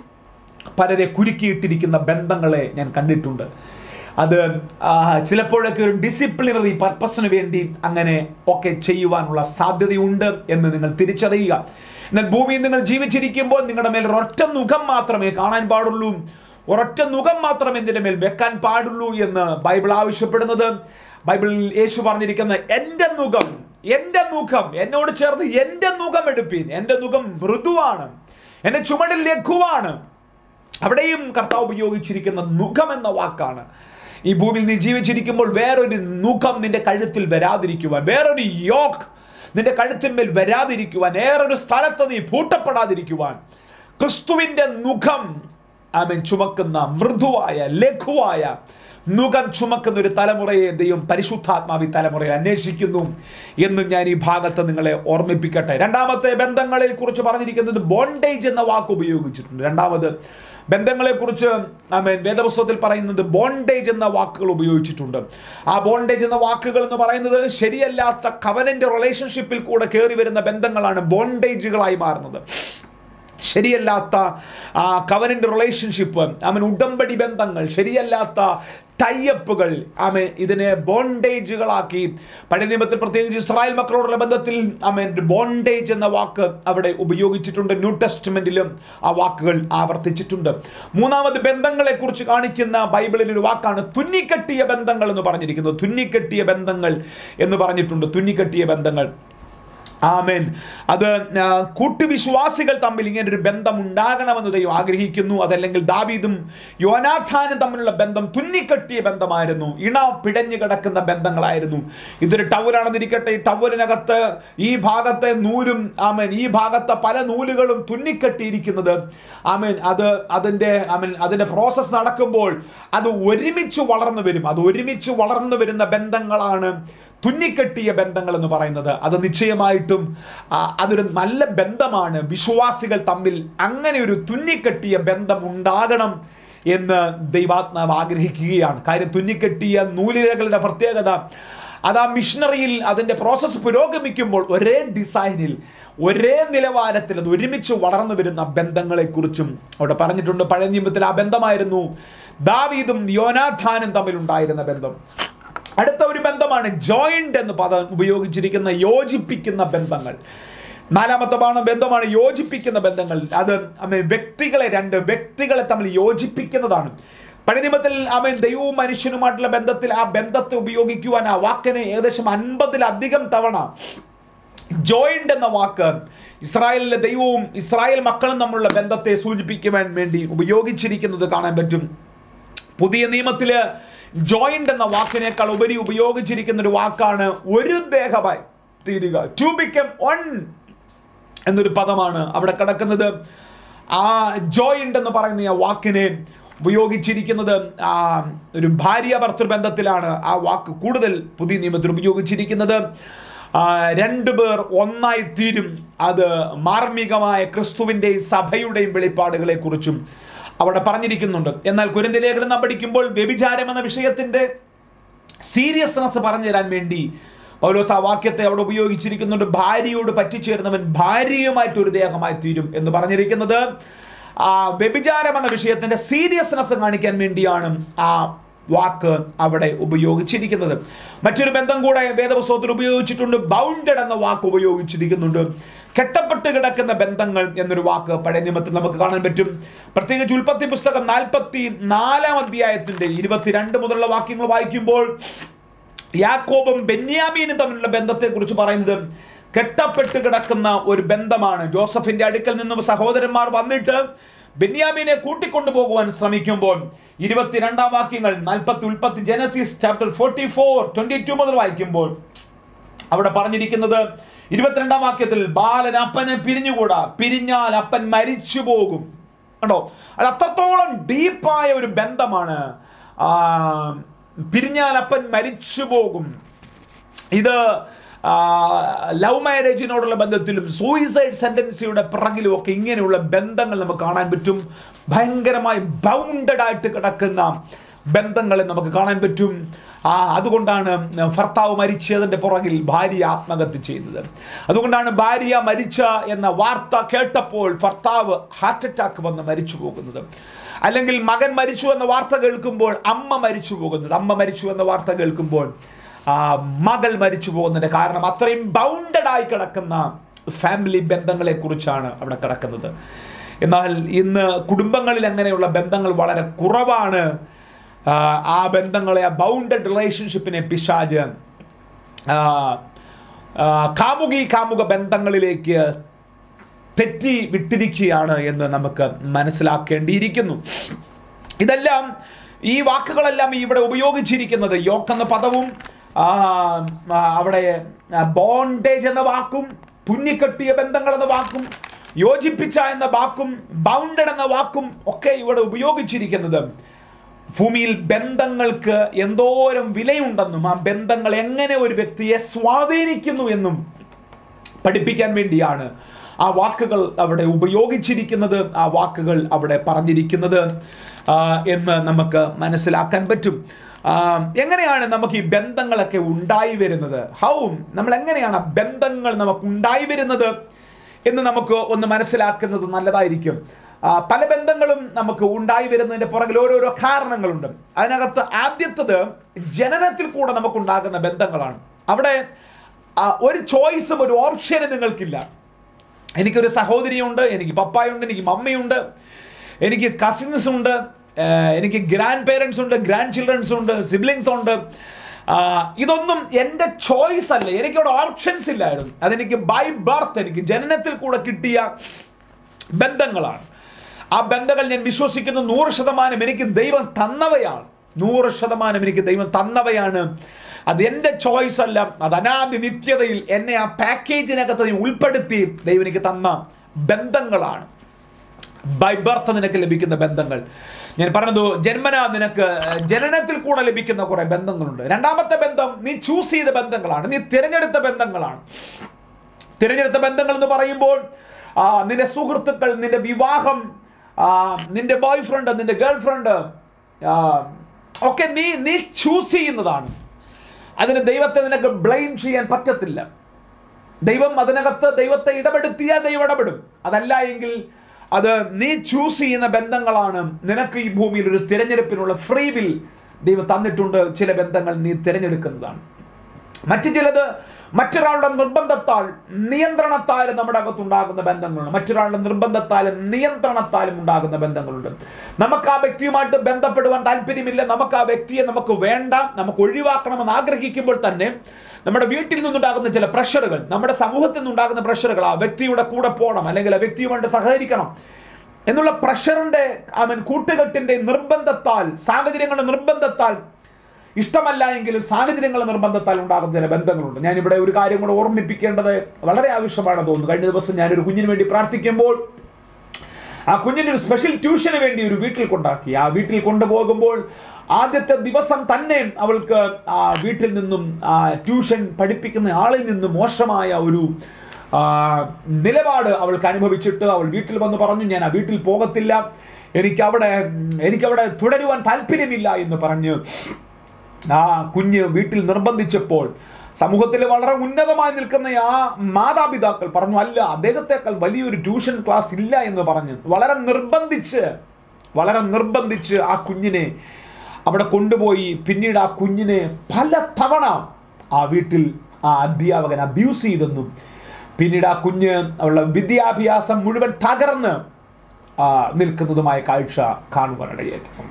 പലരെ കുരുക്കിയിട്ടിരിക്കുന്ന ബന്ധങ്ങളെ ഞാൻ കണ്ടിട്ടുണ്ട് അത് ആ, ചിലപ്പോഴൊക്കെ ഒരു ഡിസിപ്ലിനറി പർപ്പസിന് വേണ്ടി അങ്ങനെ ഒക്കെ ചെയ്യുവാനുള്ള സാധ്യതയുണ്ട് എന്ന് നിങ്ങൾ തിരിച്ചറിയുക എന്നാൽ ഭൂമിയിൽ നിങ്ങൾ ജീവിച്ചിരിക്കുമ്പോൾ നിങ്ങളുടെ മേൽ ഒരൊറ്റ മുഖം മാത്രമേ കാണാൻ പാടുള്ളൂ ഒരൊറ്റ മുഖം മാത്രമേ ഇതിന്റെ മേൽ വെക്കാൻ പാടുള്ളൂ എന്ന് ബൈബിൾ ആവശ്യപ്പെടുന്നത് ബൈബിളിൽ യേശു പറഞ്ഞിരിക്കുന്ന എൻ്റെ മുഖം എൻ്റെ മുഖം എന്നോട് ചേർന്ന് എൻ്റെ മുഖം എടുപ്പീൻ എൻ്റെ മുഖം മൃദുവാണ് എൻ്റെ ചുമടിൽ ലഘുവാണ് അവിടെയും കർത്താവ് ഉപയോഗിച്ചിരിക്കുന്ന മുഖം എന്ന വാക്കാണ് ഈ ഭൂമിയിൽ നീ ജീവിച്ചിരിക്കുമ്പോൾ വേറൊരു മുഖം നിന്റെ കഴുത്തിൽ വരാതിരിക്കുവാൻ വേറൊരു യോക്ക് നിന്റെ കഴുത്തിന്മേൽ വരാതിരിക്കുവാൻ വേറൊരു സ്ഥലത്ത് നീ പൂട്ടപ്പെടാതിരിക്കുവാൻ ക്രിസ്തുവിന്റെ മുഖം അവൻ ചുമക്കുന്ന മൃദുവായ ലഘുവായ മുഖം ചുമക്കുന്ന ഒരു തലമുറയെ ദൈവം പരിശുദ്ധാത്മാവി തലമുറയെ അന്വേഷിക്കുന്നു എന്ന് ഞാൻ ഈ ഭാഗത്ത് നിങ്ങളെ ഓർമ്മിപ്പിക്കട്ടെ രണ്ടാമത്തെ ബന്ധങ്ങളെ കുറിച്ച് പറഞ്ഞിരിക്കുന്നത് ബോണ്ടേജ് എന്ന വാക്ക് ഉപയോഗിച്ചിട്ടുണ്ട് രണ്ടാമത് ബന്ധങ്ങളെ കുറിച്ച് ആമേൻ വേദപുസ്തകത്തിൽ പറയുന്നത് ബോണ്ടേജ് എന്ന വാക്കുകൾ ഉപയോഗിച്ചിട്ടുണ്ട് ആ ബോണ്ടേജ് എന്ന വാക്കുകൾ എന്ന് പറയുന്നത് ശരിയല്ലാത്ത കവനന്റെ റിലേഷൻഷിപ്പിൽ കൂടെ കയറി വരുന്ന ബന്ധങ്ങളാണ് ബോണ്ടേജുകളായി മാറുന്നത് ശരിയല്ലാത്ത ആ കവനന്റ് റിലേഷൻഷിപ്പ് അവൻ ഉടമ്പടി ബന്ധങ്ങൾ ശരിയല്ലാത്ത ടൈയപ്പുകൾ ആമൻ ഇതിനെ ബോണ്ടേജുകളാക്കി പഴയ നിയമത്തിൽ പ്രത്യേകിച്ച് ഇസ്രായേൽ മക്കളോടുള്ള ബന്ധത്തിൽ ആമൻ ബോണ്ടേജ് എന്ന വാക്ക് അവിടെ ഉപയോഗിച്ചിട്ടുണ്ട് ന്യൂ ടെസ്റ്റ്മെന്റിലും ആ വാക്കുകൾ ആവർത്തിച്ചിട്ടുണ്ട് മൂന്നാമത് ബന്ധങ്ങളെ കുറിച്ച് കാണിക്കുന്ന ബൈബിളിൽ ഒരു വാക്കാണ് തുന്നിക്കെട്ടിയ ബന്ധങ്ങൾ എന്ന് പറഞ്ഞിരിക്കുന്നത് തുന്നിക്കെട്ടിയ ബന്ധങ്ങൾ എന്ന് പറഞ്ഞിട്ടുണ്ട് തുന്നിക്കെട്ടിയ ബന്ധങ്ങൾ ആമേൻ അത് ആ, കൂട്ടുവിശ്വാസികൾ തമ്മിൽ ഇങ്ങനെ ഒരു ബന്ധം ഉണ്ടാകണമെന്ന് ദൈവം ആഗ്രഹിക്കുന്നു അതല്ലെങ്കിൽ ദാവീദും യോനാഥാനും തമ്മിലുള്ള ബന്ധം തുന്നിക്കെട്ടിയ ബന്ധമായിരുന്നു ഇണ പിടഞ്ഞു കിടക്കുന്ന ബന്ധങ്ങളായിരുന്നു ഇതൊരു ടവലാണെന്നിരിക്കട്ടെ ഈ ടവലിനകത്ത് ഈ ഭാഗത്തെ നൂലും ആമേൻ ഈ ഭാഗത്തെ പല നൂലുകളും തുന്നിക്കെട്ടിയിരിക്കുന്നത് ആമേൻ അത് അതിൻ്റെ ആമേൻ അതിൻ്റെ പ്രോസസ്സ് നടക്കുമ്പോൾ അത് ഒരുമിച്ച് വളർന്നു വരും അത് ഒരുമിച്ച് വളർന്നു വരുന്ന ബന്ധങ്ങളാണ് തുന്നിക്കെട്ടിയ ബന്ധങ്ങൾ എന്ന് പറയുന്നത് അത് നിശ്ചയമായിട്ടും ആ, അതൊരു നല്ല ബന്ധമാണ് വിശ്വാസികൾ തമ്മിൽ അങ്ങനെ ഒരു തുന്നിക്കെട്ടിയ ബന്ധം ഉണ്ടാകണം എന്ന് ദൈവാത്മാവ് ആഗ്രഹിക്കുകയാണ് കാര്യം തുന്നിക്കെട്ടിയ നൂലിഴകളുടെ പ്രത്യേകത അത് ആ മിഷണറിയിൽ അതിൻ്റെ പ്രോസസ്സ് പുരോഗമിക്കുമ്പോൾ ഒരേ ഡിസൈനിൽ ഒരേ നിലവാരത്തിൽ അത് ഒരുമിച്ച് വളർന്നു വരുന്ന ബന്ധങ്ങളെക്കുറിച്ചും അവിടെ പറഞ്ഞിട്ടുണ്ട് പഴയ നിയമത്തിൽ ആ ബന്ധമായിരുന്നു ദാവീദും യോനാഥാനും തമ്മിലുണ്ടായിരുന്ന ബന്ധം അടുത്ത ഒരു ബന്ധമാണ് ജോയിന്റ് എന്ന് പദം ഉപയോഗിച്ചിരിക്കുന്ന യോജിപ്പിക്കുന്ന ബന്ധങ്ങൾ നാലാമത്തെ ബാണ ബന്ധമാണ് യോജിപ്പിക്കുന്ന ബന്ധങ്ങൾ അത് അമ്മ വ്യക്തികളെ രണ്ട് വ്യക്തികളെ തമ്മിൽ യോജിപ്പിക്കുന്നതാണ് പഴയ നിയമത്തിൽ അവൻ ദൈവവും മനുഷ്യനുമായിട്ടുള്ള ബന്ധത്തിൽ ആ ബന്ധത്തെ ഉപയോഗിക്കുവാൻ ആ വാക്കിനെ ഏകദേശം അൻപതിലധികം തവണ ജോയിന്റ് എന്ന വാക്ക് ഇസ്രായേലിലെ ദൈവവും ഇസ്രായേൽ മക്കളും തമ്മിലുള്ള ബന്ധത്തെ സൂചിപ്പിക്കുവാൻ വേണ്ടി ഉപയോഗിച്ചിരിക്കുന്നത് കാണാൻ പറ്റും പുതിയ നിയമത്തില് ജോയിന്റ് എന്ന വാക്കിനേക്കാൾ ഉപരി ഉപയോഗിച്ചിരിക്കുന്ന ഒരു വാക്കാണ് ഒരു ദേഹമായി തീരുക ടു ബിക്കം വൺ എന്നൊരു പദമാണ് അവിടെ കിടക്കുന്നത് ആ ജോയിന്റ് എന്ന് പറയുന്ന ആ വാക്കിനെ ഉപയോഗിച്ചിരിക്കുന്നത് ആ ഒരു ഭാര്യ ഭർത്തൃ ബന്ധത്തിലാണ് ആ വാക്ക് കൂടുതൽ പുതിയ നിയമത്തിൽ ഉപയോഗിച്ചിരിക്കുന്നത് ആ, രണ്ടുപേർ ഒന്നായി തീരും അത് മാർമികമായ ക്രിസ്തുവിൻ്റെയും സഭയുടെയും വെളിപ്പാടുകളെ കുറിച്ചും അവിടെ പറഞ്ഞിരിക്കുന്നുണ്ട് എന്നാൽ കുരുന്തി ലേഖനം നാം പഠിക്കുമ്പോൾ വ്യഭിചാരം എന്ന വിഷയത്തിന്റെ സീരിയസ്നെസ് പറഞ്ഞു തരാൻ വേണ്ടി പൗലോസ് ആ വാക്യത്തെ അവിടെ ഉപയോഗിച്ചിരിക്കുന്നുണ്ട് ഭാര്യയോട് പറ്റിച്ചേർന്നവൻ ഭാര്യയുമായിട്ട് ഒരു ദേഹമായി തീരും എന്ന് പറഞ്ഞിരിക്കുന്നത് ആ വ്യഭിചാരം എന്ന വിഷയത്തിന്റെ സീരിയസ്നെസ് കാണിക്കാൻ വേണ്ടിയാണ് ആ വാക്ക് അവിടെ ഉപയോഗിച്ചിരിക്കുന്നത് മറ്റൊരു ബന്ധം കൂടെ വേദപുസ്തകത്തിൽ ഉപയോഗിച്ചിട്ടുണ്ട് ബൗണ്ടഡ് എന്ന വാക്ക് ഉപയോഗിച്ചിരിക്കുന്നുണ്ട് കെട്ടപ്പെട്ട് കിടക്കുന്ന ബന്ധങ്ങൾ എന്നൊരു വാക്ക് പഴയ നിയമത്തിൽ നമുക്ക് കാണാൻ പറ്റും പ്രത്യേകിച്ച് ഉൽപ്പത്തി പുസ്തകം നാൽപ്പത്തി നാലാം അധ്യായത്തിന്റെ ഇരുപത്തിരണ്ട് മുതലുള്ള വാക്യങ്ങൾ വായിക്കുമ്പോൾ യാക്കോബും ബെന്യാമീനും തമ്മിലുള്ള ബന്ധത്തെക്കുറിച്ച് പറയുന്നത് കെട്ടപ്പെട്ട് കിടക്കുന്ന ഒരു ബന്ധമാണ് ജോസഫിന്റെ അടുക്കൽ നിന്നും സഹോദരന്മാർ വന്നിട്ട് ബെന്യാമീനെ കൂട്ടിക്കൊണ്ടുപോകുവാൻ ശ്രമിക്കുമ്പോൾ ഇരുപത്തിരണ്ടാം വാക്യങ്ങൾ നാൽപ്പത്തി ഉൽപ്പത്തി Genesis chapter forty four twenty two മുതൽ വായിക്കുമ്പോൾ അവിടെ പറഞ്ഞിരിക്കുന്നത് ഇരുപത്തിരണ്ടാം വാക്യത്തിൽ ബാലൻ അപ്പനെ പിരിഞ്ഞുകൂടാ പിരിഞ്ഞാൽ അപ്പൻ മരിച്ചു പോകും കണ്ടോ അത് അത്രത്തോളം ഡീപ്പായ ഒരു ബന്ധമാണ് ആ, പിരിഞ്ഞാൽ അപ്പൻ മരിച്ചു പോകും ഇത് ലവ് മാരേജിനോടുള്ള ബന്ധത്തിലും സൂയിസൈഡ് സെന്റൻസിയുടെ പിറകിലും ഒക്കെ ഇങ്ങനെയുള്ള ബന്ധങ്ങൾ നമുക്ക് കാണാൻ പറ്റും ഭയങ്കരമായി ബൗണ്ടഡ് ആയിട്ട് കിടക്കുന്ന ബന്ധങ്ങളെ നമുക്ക് കാണാൻ പറ്റും ആ അതുകൊണ്ടാണ് ഭർത്താവ് മരിച്ചതിൻ്റെ പുറകിൽ ഭാര്യ ആത്മഹത്യ ചെയ്യുന്നത് അതുകൊണ്ടാണ് ഭാര്യ മരിച്ച എന്ന വാർത്ത കേട്ടപ്പോൾ ഭർത്താവ് ഹാർട്ട് അറ്റാക്ക് വന്ന് മരിച്ചു പോകുന്നത് അല്ലെങ്കിൽ മകൻ മരിച്ചു എന്ന വാർത്ത കേൾക്കുമ്പോൾ അമ്മ മരിച്ചു പോകുന്നത് അമ്മ മരിച്ചു എന്ന വാർത്ത കേൾക്കുമ്പോൾ ആ മകൾ മരിച്ചു പോകുന്നതിന്റെ കാരണം അത്രയും ബൗണ്ടഡ് ആയി കിടക്കുന്ന ഫാമിലി ബന്ധങ്ങളെ കുറിച്ചാണ് അവിടെ കിടക്കുന്നത് എന്നാൽ ഇന്ന് കുടുംബങ്ങളിൽ അങ്ങനെയുള്ള ബന്ധങ്ങൾ വളരെ കുറവാണ് ആ, ആ ബന്ധങ്ങളെ ആ ബൗണ്ടഡ് റിലേഷൻഷിപ്പിനെ പിശാജ് ആ, ആ, കാമുകി കാമുക ബന്ധങ്ങളിലേക്ക് തെറ്റി വിട്ടിരിക്കുകയാണ് എന്ന് നമുക്ക് മനസ്സിലാക്കേണ്ടിയിരിക്കുന്നു ഇതെല്ലാം ഈ വാക്കുകളെല്ലാം ഇവിടെ ഉപയോഗിച്ചിരിക്കുന്നത് യോക്ക് എന്ന പദവും ആ, ആ, അവിടെ ബോണ്ടേജ് എന്ന വാക്കും തുന്നിക്കെട്ടിയ ബന്ധങ്ങൾ എന്ന വാക്കും യോജിപ്പിച്ച എന്ന വാക്കും ബൗണ്ടഡ് എന്ന വാക്കും ഒക്കെ ഇവിടെ ഉപയോഗിച്ചിരിക്കുന്നത് ഭൂമിയിൽ ബന്ധങ്ങൾക്ക് എന്തോരം വിലയുണ്ടെന്നും ആ ബന്ധങ്ങൾ എങ്ങനെ ഒരു വ്യക്തിയെ സ്വാധീനിക്കുന്നു എന്നും പഠിപ്പിക്കാൻ വേണ്ടിയാണ് ആ വാക്കുകൾ അവിടെ ഉപയോഗിച്ചിരിക്കുന്നത് ആ വാക്കുകൾ അവിടെ പറഞ്ഞിരിക്കുന്നത് ആ, എന്ന് നമുക്ക് മനസ്സിലാക്കാൻ പറ്റും ആ, എങ്ങനെയാണ് നമുക്ക് ഈ ബന്ധങ്ങളൊക്കെ ഉണ്ടായി വരുന്നത് ഹൗ നമ്മൾ എങ്ങനെയാണ് ആ ബന്ധങ്ങൾ നമുക്ക് ഉണ്ടായി വരുന്നത് എന്ന് നമുക്ക് ഒന്ന് മനസ്സിലാക്കുന്നത് നല്ലതായിരിക്കും ആ, പല ബന്ധങ്ങളും നമുക്ക് ഉണ്ടായി വരുന്നതിന്റെ പുറകിൽ ഓരോരോ കാരണങ്ങളുണ്ട് അതിനകത്ത് ആദ്യത്തത് ജനനത്തിൽ കൂടെ നമുക്കുണ്ടാകുന്ന ബന്ധങ്ങളാണ് അവിടെ ആ, ഒരു ചോയ്സും ഒരു ഓപ്ഷനും നിങ്ങൾക്കില്ല എനിക്കൊരു സഹോദരിയുണ്ട് എനിക്ക് പപ്പായുണ്ട് എനിക്ക് മമ്മയുണ്ട് എനിക്ക് കസിൻസ് ഉണ്ട് ഏഹ് എനിക്ക് ഗ്രാൻഡ് പേരൻസ് ഉണ്ട് ഗ്രാൻഡ് ചിൽഡ്രൻസ് ഉണ്ട് സിബ്ലിങ്സ് ഉണ്ട് ആ, ഇതൊന്നും എൻ്റെ ചോയ്സ് അല്ല എനിക്കവിടെ ഓപ്ഷൻസ് ഇല്ലായിരുന്നു അതെനിക്ക് ബൈ ബർത്ത് എനിക്ക് ജനനത്തിൽ കൂടെ കിട്ടിയ ബന്ധങ്ങളാണ് ആ ബന്ധങ്ങൾ ഞാൻ വിശ്വസിക്കുന്നു നൂറ് ശതമാനം എനിക്ക് ദൈവം തന്നവയാണ് നൂറ് ശതമാനം എനിക്ക് ദൈവം തന്നവയാണ് അത് എൻ്റെ ചോയ്സ് അല്ല അത് അനാദി നിത്യതയിൽ എന്നെ ആ പാക്കേജിനകത്ത് ഉൾപ്പെടുത്തി ദൈവം എനിക്ക് തന്ന ബന്ധങ്ങളാണ് ബൈ ബർത്ത് നിനക്ക് ലഭിക്കുന്ന ബന്ധങ്ങൾ ഞാൻ പറഞ്ഞത് ജന്മന നിനക്ക് ജനനത്തിൽ കൂടെ ലഭിക്കുന്ന കുറെ ബന്ധങ്ങളുണ്ട് രണ്ടാമത്തെ ബന്ധം നീ ചൂസ് ചെയ്ത ബന്ധങ്ങളാണ് നീ തിരഞ്ഞെടുത്ത ബന്ധങ്ങളാണ് തിരഞ്ഞെടുത്ത ബന്ധങ്ങൾ എന്ന് പറയുമ്പോൾ ആ, നിന്റെ സുഹൃത്തുക്കൾ നിന്റെ വിവാഹം ആ, നിന്റെ ബോയ് ഫ്രണ്ട് നിന്റെ ഗേൾ ഫ്രണ്ട് ഒക്കെ നീ നീ ചൂസ് ചെയ്യുന്നതാണ് അതിന് ദൈവത്തെ നിനക്ക് ബ്ലെയിം ചെയ്യാൻ പറ്റത്തില്ല ദൈവം അതിനകത്ത് ദൈവത്തെ ഇടപെടുത്തിയാൽ ദൈവം ഇടപെടും അതല്ല എങ്കിൽ അത് നീ ചൂസ് ചെയ്യുന്ന ബന്ധങ്ങളാണ് നിനക്ക് ഈ ഭൂമിയിൽ ഒരു തിരഞ്ഞെടുപ്പിനുള്ള ഫ്രീ വിൽ ദൈവം തന്നിട്ടുണ്ട് ചില ബന്ധങ്ങൾ നീ തിരഞ്ഞെടുക്കുന്നതാണ് മറ്റു ചിലത് മറ്റൊരാളുടെ നിർബന്ധത്താൽ നിയന്ത്രണത്താലും നമ്മുടെ അകത്തുണ്ടാകുന്ന ബന്ധങ്ങളുണ്ട് മറ്റൊരാളുടെ നിർബന്ധത്താലും നിയന്ത്രണത്താലും ഉണ്ടാകുന്ന ബന്ധങ്ങളുണ്ട് നമുക്ക് ആ വ്യക്തിയുമായിട്ട് ബന്ധപ്പെടുവാൻ താല്പര്യമില്ല നമുക്ക് ആ വ്യക്തിയെ നമുക്ക് വേണ്ട നമുക്ക് ഒഴിവാക്കണമെന്ന് ആഗ്രഹിക്കുമ്പോൾ തന്നെ നമ്മുടെ വീട്ടിൽ നിന്നുണ്ടാകുന്ന ചില പ്രഷറുകൾ നമ്മുടെ സമൂഹത്തിൽ നിന്നുണ്ടാകുന്ന പ്രഷറുകൾ ആ വ്യക്തിയുടെ കൂടെ പോകണം അല്ലെങ്കിൽ ആ വ്യക്തിയുമായിട്ട് സഹകരിക്കണം എന്നുള്ള പ്രഷറിന്റെ ഐ മീൻ കൂട്ടുകെട്ടിന്റെ നിർബന്ധത്താൽ സാഹചര്യങ്ങളുടെ നിർബന്ധത്താൽ ഇഷ്ടമല്ല എങ്കിലും സാഹചര്യങ്ങളുടെ നിർബന്ധത്താൽ ഉണ്ടാകുന്ന ചില ബന്ധങ്ങളുണ്ട് ഞാനിവിടെ ഒരു കാര്യം കൂടെ ഓർമ്മിപ്പിക്കേണ്ടത് വളരെ ആവശ്യമാണ് തോന്നുന്നു കഴിഞ്ഞ ദിവസം ഞാനൊരു കുഞ്ഞിന് വേണ്ടി പ്രാർത്ഥിക്കുമ്പോൾ ആ കുഞ്ഞിന് ഒരു സ്പെഷ്യൽ ട്യൂഷന് വേണ്ടി ഒരു വീട്ടിൽ കൊണ്ടാക്കി ആ വീട്ടിൽ കൊണ്ടുപോകുമ്പോൾ ആദ്യത്തെ ദിവസം തന്നെ അവൾക്ക് ആ വീട്ടിൽ നിന്നും ആ ട്യൂഷൻ പഠിപ്പിക്കുന്ന ആളിൽ നിന്നും മോശമായ ഒരു ആ, നിലപാട് അവൾക്ക് അനുഭവിച്ചിട്ട് അവൾ വീട്ടിൽ വന്ന് പറഞ്ഞു ഞാൻ ആ വീട്ടിൽ പോകത്തില്ല എനിക്കവിടെ എനിക്കവിടെ തുടരുവാൻ താല്പര്യമില്ല എന്ന് പറഞ്ഞ് ആ കുഞ്ഞ് വീട്ടിൽ നിർബന്ധിച്ചപ്പോൾ സമൂഹത്തിൽ വളരെ ഉന്നതമായി നിൽക്കുന്ന ആ മാതാപിതാക്കൾ പറഞ്ഞു അല്ല അദ്ദേഹത്തെക്കാൾ വലിയൊരു ട്യൂഷൻ ക്ലാസ് ഇല്ല എന്ന് പറഞ്ഞ് വളരെ നിർബന്ധിച്ച് വളരെ നിർബന്ധിച്ച് ആ കുഞ്ഞിനെ അവിടെ കൊണ്ടുപോയി പിന്നീട് ആ കുഞ്ഞിനെ പല തവണ ആ വീട്ടിൽ ആ അധ്യാപകൻ അബ്യൂസ് ചെയ്തെന്നും പിന്നീട് ആ കുഞ്ഞ് അവളുടെ വിദ്യാഭ്യാസം മുഴുവൻ തകർന്ന് ആ, നിൽക്കുന്നതുമായ കാഴ്ച കാണുവാനിടയായിട്ടുണ്ട്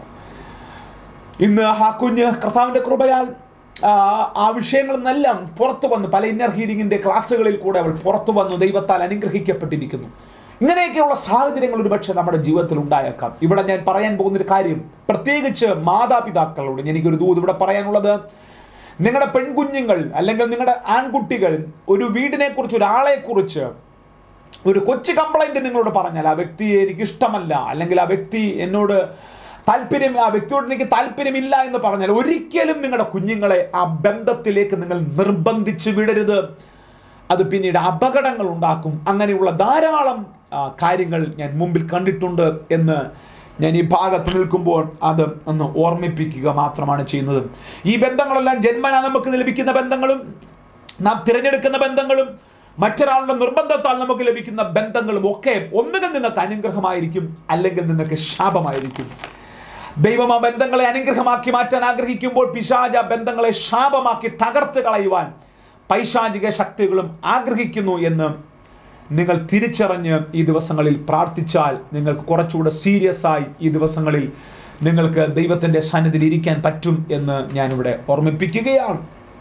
ഇന്ന് ആ കുഞ്ഞ് കർത്താവിന്റെ കൃപയാൽ ആ, ആ വിഷയങ്ങളിൽ നിന്നെല്ലാം പുറത്തു വന്നു പല ഇന്നർ ഹീലിംഗിന്റെ ക്ലാസ്സുകളിൽ കൂടെ അവൾ പുറത്തു വന്നു ദൈവത്താൽ അനുഗ്രഹിക്കപ്പെട്ടിരിക്കുന്നു ഇങ്ങനെയൊക്കെയുള്ള സാഹചര്യങ്ങൾ ഒരുപക്ഷെ നമ്മുടെ ജീവിതത്തിൽ ഉണ്ടായേക്കാം ഇവിടെ ഞാൻ പറയാൻ പോകുന്ന ഒരു കാര്യം പ്രത്യേകിച്ച് മാതാപിതാക്കളോട് എനിക്കൊരു ദൂത് ഇവിടെ പറയാനുള്ളത് നിങ്ങളുടെ പെൺകുഞ്ഞുങ്ങൾ അല്ലെങ്കിൽ നിങ്ങളുടെ ആൺകുട്ടികൾ ഒരു വീടിനെ കുറിച്ച് ഒരാളെ കുറിച്ച് ഒരു കൊച്ചു കംപ്ലൈന്റ് നിങ്ങളോട് പറഞ്ഞാൽ ആ വ്യക്തിയെ എനിക്ക് ഇഷ്ടമല്ല അല്ലെങ്കിൽ ആ വ്യക്തി എന്നോട് താല്പര്യം ആ വ്യക്തിയോട് എനിക്ക് താല്പര്യമില്ല എന്ന് പറഞ്ഞാൽ ഒരിക്കലും നിങ്ങളുടെ കുഞ്ഞുങ്ങളെ ആ ബന്ധത്തിലേക്ക് നിങ്ങൾ നിർബന്ധിച്ച് വിടരുത് അത് പിന്നീട് അപകടങ്ങൾ ഉണ്ടാക്കും അങ്ങനെയുള്ള ധാരാളം ആ, കാര്യങ്ങൾ ഞാൻ മുമ്പിൽ കണ്ടിട്ടുണ്ട് എന്ന് ഞാൻ ഈ ഭാഗത്ത് നിൽക്കുമ്പോൾ അത് ഒന്ന് ഓർമ്മിപ്പിക്കുക മാത്രമാണ് ചെയ്യുന്നത് ഈ ബന്ധങ്ങളെല്ലാം ജന്മന നമുക്ക് ലഭിക്കുന്ന ബന്ധങ്ങളും നാം തിരഞ്ഞെടുക്കുന്ന ബന്ധങ്ങളും മറ്റൊരാളുടെ നിർബന്ധത്താൽ നമുക്ക് ലഭിക്കുന്ന ബന്ധങ്ങളും ഒക്കെ ഒന്നുകിൽ നിങ്ങൾക്ക് അനുഗ്രഹമായിരിക്കും അല്ലെങ്കിൽ നിങ്ങൾക്ക് ശാപമായിരിക്കും ദൈവം ആ ബന്ധങ്ങളെ അനുഗ്രഹമാക്കി മാറ്റാൻ ആഗ്രഹിക്കുമ്പോൾ പിശാച ബന്ധങ്ങളെ ശാപമാക്കി തകർത്ത് കളയുവാൻ പൈശാചിക ശക്തികളും ആഗ്രഹിക്കുന്നു എന്ന് നിങ്ങൾ തിരിച്ചറിഞ്ഞ് ഈ ദിവസങ്ങളിൽ പ്രാർത്ഥിച്ചാൽ നിങ്ങൾക്ക് കുറച്ചുകൂടെ സീരിയസ് ആയി ഈ ദിവസങ്ങളിൽ നിങ്ങൾക്ക് ദൈവത്തിൻ്റെ സന്നിധിയിൽ ഇരിക്കാൻ പറ്റും എന്ന് ഞാനിവിടെ ഓർമ്മിപ്പിക്കുകയാണ്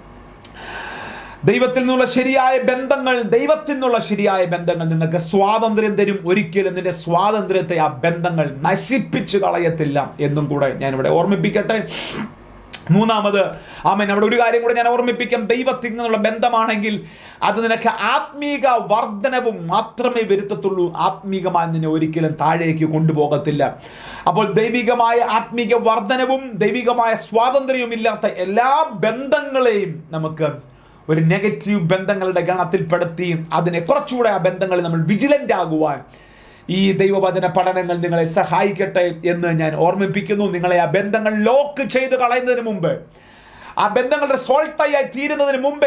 ദൈവത്തിൽ നിന്നുള്ള ശരിയായ ബന്ധങ്ങൾ ദൈവത്തിൽ നിന്നുള്ള ശരിയായ ബന്ധങ്ങൾ നിങ്ങൾക്ക് സ്വാതന്ത്ര്യം തരും ഒരിക്കലും നിന്റെ സ്വാതന്ത്ര്യത്തെ ആ ബന്ധങ്ങൾ നശിപ്പിച്ചു കളയത്തില്ല എന്നും കൂടെ ഞാനിവിടെ ഓർമ്മിപ്പിക്കട്ടെ മൂന്നാമത് ആമൻ അവിടെ ഒരു കാര്യം കൂടെ ഞാൻ ഓർമ്മിപ്പിക്കാം ദൈവത്തിൽ നിന്നുള്ള ബന്ധമാണെങ്കിൽ അത് നിനക്ക് ആത്മീക വർധനവും മാത്രമേ വരുത്തത്തുള്ളൂ ആത്മീകമായി നിന്നെ ഒരിക്കലും താഴേക്ക് കൊണ്ടുപോകത്തില്ല അപ്പോൾ ദൈവികമായ ആത്മീക വർധനവും ദൈവികമായ സ്വാതന്ത്ര്യവും ഇല്ലാത്ത എല്ലാ ബന്ധങ്ങളെയും നമുക്ക് ഒരു നെഗറ്റീവ് ബന്ധങ്ങളുടെ ഗണത്തിൽപ്പെടുത്തി അതിനെ കുറച്ചുകൂടെ ആ ബന്ധങ്ങളിൽ നമ്മൾ വിജിലന്റ് ആകുവാൻ ഈ ദൈവവചന പഠനങ്ങൾ നിങ്ങളെ സഹായിക്കട്ടെ എന്ന് ഞാൻ ഓർമ്മിപ്പിക്കുന്നു നിങ്ങളെ ആ ബന്ധങ്ങൾ ലോക്ക് ചെയ്ത് കളയുന്നതിന് മുമ്പ് ആ ബന്ധങ്ങളുടെ സോൾട്ടായി തീരുന്നതിന് മുമ്പേ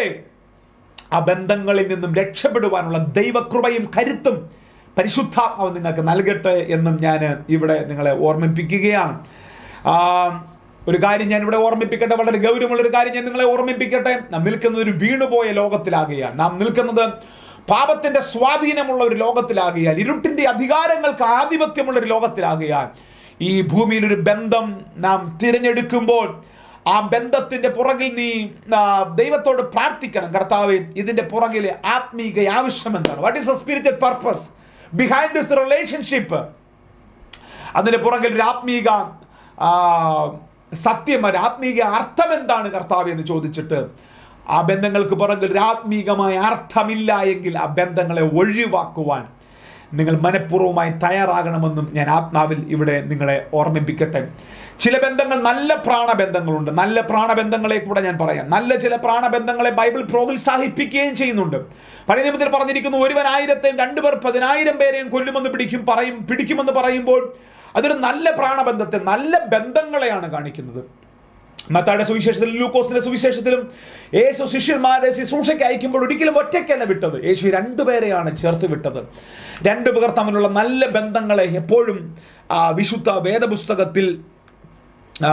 ആ ബന്ധങ്ങളിൽ നിന്നും രക്ഷപ്പെടുവാനുള്ള ദൈവകൃപയും കരുത്തും പരിശുദ്ധാത്മാവ് നിങ്ങൾക്ക് നൽകട്ടെ എന്നും ഞാൻ ഇവിടെ നിങ്ങളെ ഓർമ്മിപ്പിക്കുകയാണ് ആ, ഒരു കാര്യം ഞാൻ ഇവിടെ ഓർമ്മിപ്പിക്കട്ടെ വളരെ ഗൗരവമുള്ള ഒരു കാര്യം ഞാൻ നിങ്ങളെ ഓർമ്മിപ്പിക്കട്ടെ നാം നിൽക്കുന്നത് ഒരു വീണുപോയ ലോകത്തിലാകുകയാണ് നാം നിൽക്കുന്നത് പാപത്തിന്റെ സ്വാധീനമുള്ള ഒരു ലോകത്തിലാകുകയാൽ ഇരുട്ടിന്റെ അധികാരങ്ങൾക്ക് ആധിപത്യമുള്ള ഒരു ലോകത്തിലാകുകയാൽ ഈ ഭൂമിയിൽ ഒരു ബന്ധം നാം തിരഞ്ഞെടുക്കുമ്പോൾ ആ ബന്ധത്തിന്റെ പുറകിൽ നീ ആ, ദൈവത്തോട് പ്രാർത്ഥിക്കണം കർത്താവ് ഇതിന്റെ പുറകിൽ ആത്മീക ആവശ്യം എന്താണ് what is the spiritual purpose behind this relationship അതിന്റെ പുറകിൽ ഒരു ആത്മീക ആ, സത്യം ഒരു ആത്മീക അർത്ഥം എന്താണ് കർത്താവ് എന്ന് ചോദിച്ചിട്ട് ആ ബന്ധങ്ങൾക്ക് പുറകിൽ ഒരു ആത്മീകമായ അർത്ഥമില്ല എങ്കിൽ ആ ബന്ധങ്ങളെ ഒഴിവാക്കുവാൻ നിങ്ങൾ മനഃപൂർവ്വമായി തയ്യാറാകണമെന്നും ഞാൻ ആത്മാവിൽ ഇവിടെ നിങ്ങളെ ഓർമ്മിപ്പിക്കട്ടെ ചില ബന്ധങ്ങൾ നല്ല പ്രാണബന്ധങ്ങളുണ്ട് നല്ല പ്രാണബന്ധങ്ങളെ കൂടെ ഞാൻ പറയാം നല്ല ചില പ്രാണബന്ധങ്ങളെ ബൈബിൾ പ്രോത്സാഹിപ്പിക്കുകയും ചെയ്യുന്നുണ്ട് പഴയ നിയമത്തിൽ പറഞ്ഞിരിക്കുന്നു ഒരുവൻ ആയിരത്തെയും രണ്ടുപേർ പതിനായിരം പേരെയും കൊല്ലുമെന്ന് പിടിക്കും പറയും പിടിക്കുമെന്ന് പറയുമ്പോൾ അതൊരു നല്ല പ്രാണബന്ധത്തെ നല്ല ബന്ധങ്ങളെയാണ് കാണിക്കുന്നത് മത്തായുടെ സുവിശേഷത്തിലും ലൂക്കോസിന്റെ സുവിശേഷത്തിലും യേശു ശിഷ്യന്മാരെ ശുശ്രൂഷയ്ക്ക് അയക്കുമ്പോൾ ഒരിക്കലും ഒറ്റയ്ക്കല്ല വിട്ടത് യേശു രണ്ടുപേരെയാണ് ചേർത്ത് വിട്ടത് രണ്ടു പേർ തമ്മിലുള്ള നല്ല ബന്ധങ്ങളെ എപ്പോഴും ആ, വിശുദ്ധ വേദപുസ്തകത്തിൽ ആ,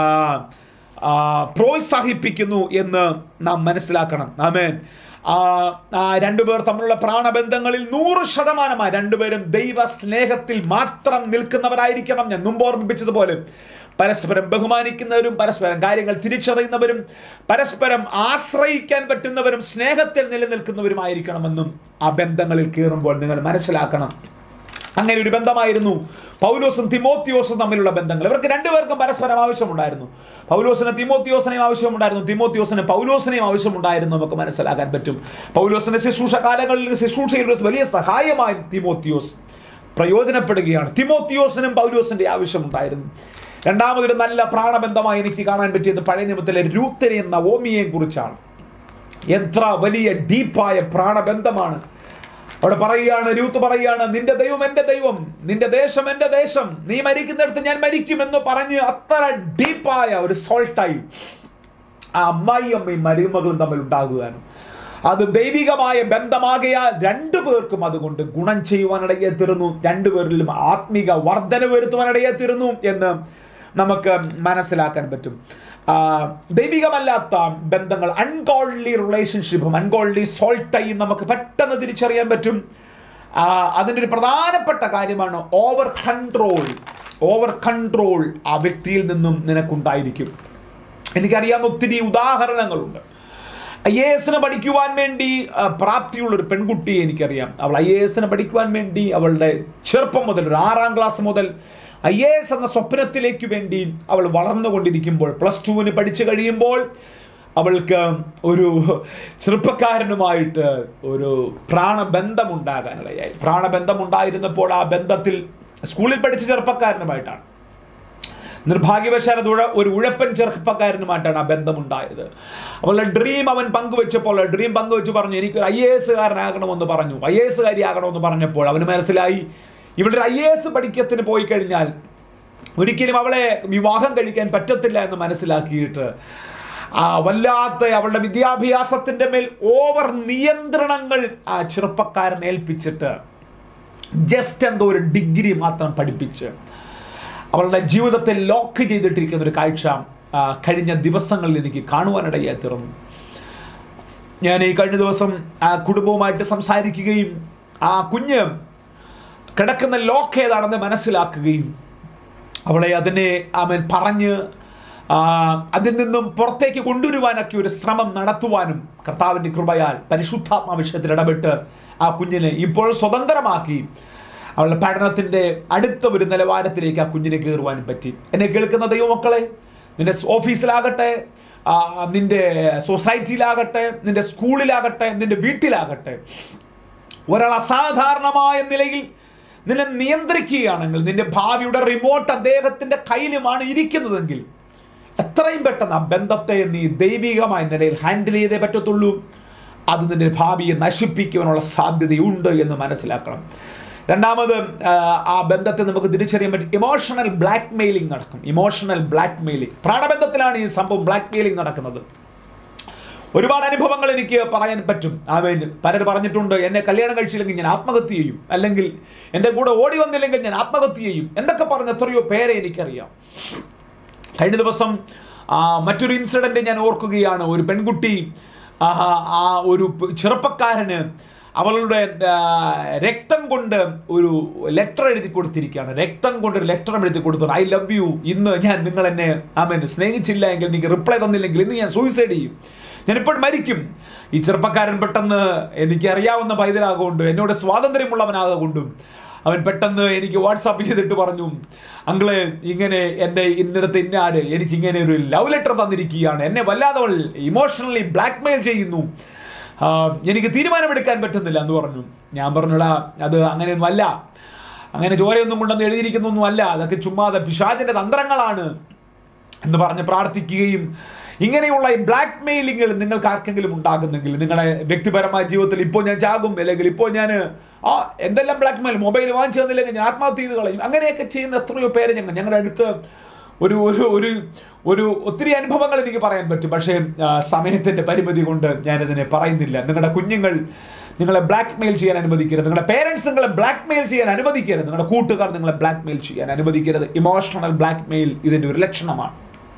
ആ, പ്രോത്സാഹിപ്പിക്കുന്നു എന്ന് നാം മനസ്സിലാക്കണം ആമേൻ ആ ആ രണ്ടുപേർ തമ്മിലുള്ള പ്രാണബന്ധങ്ങളിൽ നൂറ് ശതമാനമായി രണ്ടുപേരും ദൈവ സ്നേഹത്തിൽ മാത്രം നിൽക്കുന്നവരായിരിക്കണം ഞാൻ മുമ്പ് ഓർമ്മിപ്പിച്ചതുപോലെ പരസ്പരം ബഹുമാനിക്കുന്നവരും പരസ്പരം കാര്യങ്ങൾ തിരിച്ചറിയുന്നവരും പരസ്പരം ആശ്രയിക്കാൻ പറ്റുന്നവരും സ്നേഹത്തിൽ നിലനിൽക്കുന്നവരുമായിരിക്കണമെന്നും ആ ബന്ധങ്ങളിൽ കയറുമ്പോൾ നിങ്ങൾ മനസ്സിലാക്കണം അങ്ങനെ ഒരു ബന്ധമായിരുന്നു പൗലോസും തിമോത്തിയോസും തമ്മിലുള്ള ബന്ധങ്ങൾ ഇവർക്ക് രണ്ടുപേർക്കും പരസ്പരം ആവശ്യമുണ്ടായിരുന്നു പൗലോസിന് തിമോത്തിയോസിനെയും ആവശ്യമുണ്ടായിരുന്നു തിമോത്തിയോസിന് പൗലോസിനെയും ആവശ്യമുണ്ടായിരുന്നു നമുക്ക് മനസ്സിലാക്കാൻ പറ്റും പൗലോസിന്റെ ശുശ്രൂഷ കാലങ്ങളിൽ ശുശ്രൂഷയിൽ ഒരു വലിയ സഹായമായി തിമോത്തിയോസ് പ്രയോജനപ്പെടുകയാണ് തിമോത്തിയോസിനും പൗലോസിന്റെ ആവശ്യമുണ്ടായിരുന്നു രണ്ടാമതൊരു നല്ല പ്രാണബന്ധമായി എനിക്ക് കാണാൻ പറ്റിയത് പഴയ നിയമത്തിലെ രൂത്തനെയും നവോമിയെയും കുറിച്ചാണ് എത്ര വലിയ ഡീപ്പായ പ്രാണബന്ധമാണ് അവിടെ പറയുകയാണ് രൂത്ത് പറയുകയാണ് നിന്റെ ദൈവം എന്റെ ദൈവം നിന്റെ ദേശം എന്റെ ദേശം നീ മരിക്കുന്നിടത്ത് ഞാൻ മരിക്കുമെന്ന് പറഞ്ഞ് അത്ര ഡീപ്പായ ഒരു സോൾട്ടായി ആ അമ്മായി അമ്മയും മരുമകളും തമ്മിൽ ഉണ്ടാകുകയാണ് അത് ദൈവികമായ ബന്ധമാകയാൽ രണ്ടു പേർക്കും അതുകൊണ്ട് ഗുണം ചെയ്യുവാനിടയെ തീർന്നു രണ്ടുപേരിലും ആത്മീക വർധന വരുത്തുവാനിടയെ തീർന്നു എന്ന് നമുക്ക് മനസ്സിലാക്കാൻ പറ്റും ആ, ദൈവികമല്ലാത്ത ബന്ധങ്ങൾ അൺഗോൾഡ്ലി റിലേഷൻഷിപ്പും അൺഗോൾഡ്ലി സോൾട്ടായും നമുക്ക് പെട്ടെന്ന് തിരിച്ചറിയാൻ പറ്റും ആ, അതിൻ്റെ ഒരു പ്രധാനപ്പെട്ട കാര്യമാണ് ഓവർ കൺട്രോൾ ഓവർ കൺട്രോൾ ആ വ്യക്തിയിൽ നിന്നും നിനക്കുണ്ടായിരിക്കും എനിക്കറിയാവുന്ന ഒത്തിരി ഉദാഹരണങ്ങളുണ്ട് ഐ എ എസിന് പഠിക്കുവാൻ വേണ്ടി ആ, പ്രാപ്തിയുള്ള ഒരു പെൺകുട്ടിയെ എനിക്കറിയാം അവൾ ഐ എ എസിന് പഠിക്കുവാൻ വേണ്ടി അവളുടെ ചെറുപ്പം മുതൽ ഒരു ആറാം ക്ലാസ് മുതൽ ഐ എ എസ് എന്ന സ്വപ്നത്തിലേക്ക് വേണ്ടി അവൾ വളർന്നുകൊണ്ടിരിക്കുമ്പോൾ പ്ലസ് ടുവിന് പഠിച്ചു കഴിയുമ്പോൾ അവൾക്ക് ഒരു ചെറുപ്പക്കാരനുമായിട്ട് ഒരു പ്രാണബന്ധം ഉണ്ടാകാനിടയായി പ്രാണബന്ധം ഉണ്ടായിരുന്നപ്പോൾ ആ ബന്ധത്തിൽ സ്കൂളിൽ പഠിച്ച ചെറുപ്പക്കാരനുമായിട്ടാണ് നിർഭാഗ്യവശാൽ അത് ഉഴ- ഒരു ഉഴപ്പൻ ചെറുപ്പക്കാരനുമായിട്ടാണ് ആ ബന്ധമുണ്ടായത് അവളുടെ ഡ്രീം അവൻ പങ്കുവെച്ചപ്പോൾ ഡ്രീം പങ്കുവെച്ച് പറഞ്ഞു എനിക്ക് ഐ എ എസ് കാരനാകണമെന്ന് പറഞ്ഞു ഐ എ എസ് കാരിയാകണമെന്ന് പറഞ്ഞപ്പോൾ അവന് മനസ്സിലായി ഇവിടെ ഐ എ എസ് പഠിക്കത്തിന് പോയി കഴിഞ്ഞാൽ ഒരിക്കലും അവളെ വിവാഹം കഴിക്കാൻ പറ്റത്തില്ല എന്ന് മനസ്സിലാക്കിയിട്ട് ആ വല്ലാത്ത അവളുടെ വിദ്യാഭ്യാസത്തിന്റെ മേൽ ഓവർ നിയന്ത്രണങ്ങൾ ആ ചെറുപ്പക്കാരൻ ഏൽപ്പിച്ചിട്ട് ജസ്റ്റ് എന്തോ ഒരു ഡിഗ്രി മാത്രം പഠിപ്പിച്ച് അവളുടെ ജീവിതത്തെ ലോക്ക് ചെയ്തിട്ടിരിക്കുന്ന ഒരു കാഴ്ച ആ, കഴിഞ്ഞ ദിവസങ്ങളിൽ എനിക്ക് കാണുവാനിടയായി തീർന്നു ഞാൻ ഈ കഴിഞ്ഞ ദിവസം ആ കുടുംബവുമായിട്ട് സംസാരിക്കുകയും ആ കുഞ്ഞ് കിടക്കുന്ന ലോക്ക് ഏതാണെന്ന് മനസ്സിലാക്കുകയും അവളെ അതിനെ അവൻ പറഞ്ഞ് ആ, അതിൽ നിന്നും പുറത്തേക്ക് കൊണ്ടുവരുവാനൊക്കെ ഒരു ശ്രമം നടത്തുവാനും കർത്താവിൻ്റെ കൃപയാൽ പരിശുദ്ധാത്മാ വിഷയത്തിൽ ഇടപെട്ട് ആ കുഞ്ഞിനെ ഇപ്പോൾ സ്വതന്ത്രമാക്കി അവളുടെ പഠനത്തിൻ്റെ അടുത്ത ഒരു നിലവാരത്തിലേക്ക് ആ കുഞ്ഞിനെ കയറുവാനും പറ്റി എന്നെ കേൾക്കുന്ന ദൈവമക്കളെ നിന്റെ ഓഫീസിലാകട്ടെ ആ, നിന്റെ സൊസൈറ്റിയിലാകട്ടെ നിന്റെ സ്കൂളിലാകട്ടെ നിന്റെ വീട്ടിലാകട്ടെ ഒരാൾ അസാധാരണമായ നിലയിൽ നിന്നെ നിയന്ത്രിക്കുകയാണെങ്കിൽ നിന്റെ ഭാവിയുടെ റിമോട്ട് അദ്ദേഹത്തിന്റെ കയ്യിലുമാണ് ഇരിക്കുന്നതെങ്കിൽ എത്രയും പെട്ടെന്ന് ആ ബന്ധത്തെ നീ ദൈവികമായ നിലയിൽ ഹാൻഡിൽ ചെയ്തേ പറ്റത്തുള്ളൂ അത് നിന്റെ ഭാവിയെ നശിപ്പിക്കുവാനുള്ള സാധ്യതയുണ്ട് എന്ന് മനസ്സിലാക്കണം രണ്ടാമത് ആ, ആ ബന്ധത്തെ നമുക്ക് തിരിച്ചറിയാൻ പറ്റും ഇമോഷണൽ ബ്ലാക്ക് മെയിലിംഗ് നടക്കും ഇമോഷണൽ ബ്ലാക്ക് മെയിലിംഗ് പ്രാണബന്ധത്തിലാണ് ഈ സംഭവം ബ്ലാക്ക് മെയിലിംഗ് നടക്കുന്നത് ഒരുപാട് അനുഭവങ്ങൾ എനിക്ക് പറയാൻ പറ്റും അവൻ പലരും പറഞ്ഞിട്ടുണ്ട് എന്നെ കല്യാണം കഴിച്ചില്ലെങ്കിൽ ഞാൻ ആത്മഹത്യ ചെയ്യും അല്ലെങ്കിൽ എൻ്റെ കൂടെ ഓടി വന്നില്ലെങ്കിൽ ഞാൻ ആത്മഹത്യ ചെയ്യും എന്നൊക്കെ പറഞ്ഞ എത്രയോ പേരെ എനിക്കറിയാം കഴിഞ്ഞ ദിവസം ആ, മറ്റൊരു ഇൻസിഡന്റ് ഞാൻ ഓർക്കുകയാണ് ഒരു പെൺകുട്ടി ആ, ആ ഒരു പ് ചെറുപ്പക്കാരന് അവളുടെ ആ, രക്തം കൊണ്ട് ഒരു ലെറ്റർ എഴുതി കൊടുത്തിരിക്കുകയാണ് രക്തം കൊണ്ട് ഒരു ലെറ്റർ എഴുതി കൊടുത്തു ഐ ലവ് യു ഇന്ന് ഞാൻ നിങ്ങൾ എന്നെ ആമൻ സ്നേഹിച്ചില്ല എങ്കിൽ എനിക്ക് റിപ്ലൈ തന്നില്ലെങ്കിൽ ഇന്ന് ഞാൻ സൂയിസൈഡ് ചെയ്യും ഞാൻ ഇപ്പോൾ മരിക്കും ഈ ചെറുപ്പക്കാരൻ പെട്ടെന്ന് എനിക്ക് അറിയാവുന്ന പൈതലാകൊണ്ട് എന്നോട് സ്വാതന്ത്ര്യമുള്ളവനാകൊണ്ടും അവൻ പെട്ടെന്ന് എനിക്ക് വാട്സാപ്പ് ചെയ്തിട്ട് പറഞ്ഞു അങ്കിള് ഇങ്ങനെ എൻ്റെ ഇന്നിടത്ത് ഇന്നാര് എനിക്ക് ഇങ്ങനെ ഒരു ലവ് ലെറ്റർ തന്നിരിക്കുകയാണ് എന്നെ വല്ലാതെ അവൾ ഇമോഷണലി ബ്ലാക്ക്മെയിൽ ചെയ്യുന്നു ആ, എനിക്ക് തീരുമാനമെടുക്കാൻ പറ്റുന്നില്ല എന്ന് പറഞ്ഞു ഞാൻ പറഞ്ഞുടാ അത് അങ്ങനെയൊന്നും അല്ല അങ്ങനെ ചോരയൊന്നും കൊണ്ടൊന്നും എഴുതിയിരിക്കുന്നൊന്നും അല്ല അതൊക്കെ ചുമ്മാതെ പിശാചിന്റെ തന്ത്രങ്ങളാണ് എന്ന് പറഞ്ഞ് പ്രാർത്ഥിക്കുകയും ഇങ്ങനെയുള്ള ഈ ബ്ലാക്ക് മെയിലിങ്ങൾ നിങ്ങൾക്ക് ആർക്കെങ്കിലും ഉണ്ടാകുന്നെങ്കിൽ നിങ്ങളുടെ വ്യക്തിപരമായ ജീവിതത്തിൽ ഇപ്പോൾ ഞാൻ ചാകും അല്ലെങ്കിൽ ഇപ്പോൾ ഞാൻ ആ എന്തെല്ലാം ബ്ലാക്ക് മെയിൽ മൊബൈൽ വാങ്ങിച്ചു തന്നില്ലെങ്കിൽ ഞാൻ ആത്മഹത്യ ചെയ്ത് കളയും അങ്ങനെയൊക്കെ ചെയ്യുന്ന എത്രയോ പേര് ഞങ്ങൾ ഞങ്ങളുടെ അടുത്ത് ഒരു ഒരു ഒരു ഒരു ഒത്തിരി അനുഭവങ്ങൾ എനിക്ക് പറയാൻ പറ്റും പക്ഷേ ആ, സമയത്തിന്റെ പരിമിതി കൊണ്ട് ഞാനതിനെ പറയുന്നില്ല നിങ്ങളുടെ കുഞ്ഞുങ്ങൾ നിങ്ങളെ ബ്ലാക്ക് മെയിൽ ചെയ്യാൻ അനുവദിക്കരുത് നിങ്ങളുടെ പേരൻസ് നിങ്ങളെ ബ്ലാക്ക് മെയിൽ ചെയ്യാൻ അനുവദിക്കരുത് നിങ്ങളുടെ കൂട്ടുകാർ നിങ്ങളെ ബ്ലാക്ക് മെയിൽ ചെയ്യാൻ അനുവദിക്കരുത് ഇമോഷണൽ ബ്ലാക്ക് മെയിൽ ഇതിന്റെ ഒരു ലക്ഷണമാണ്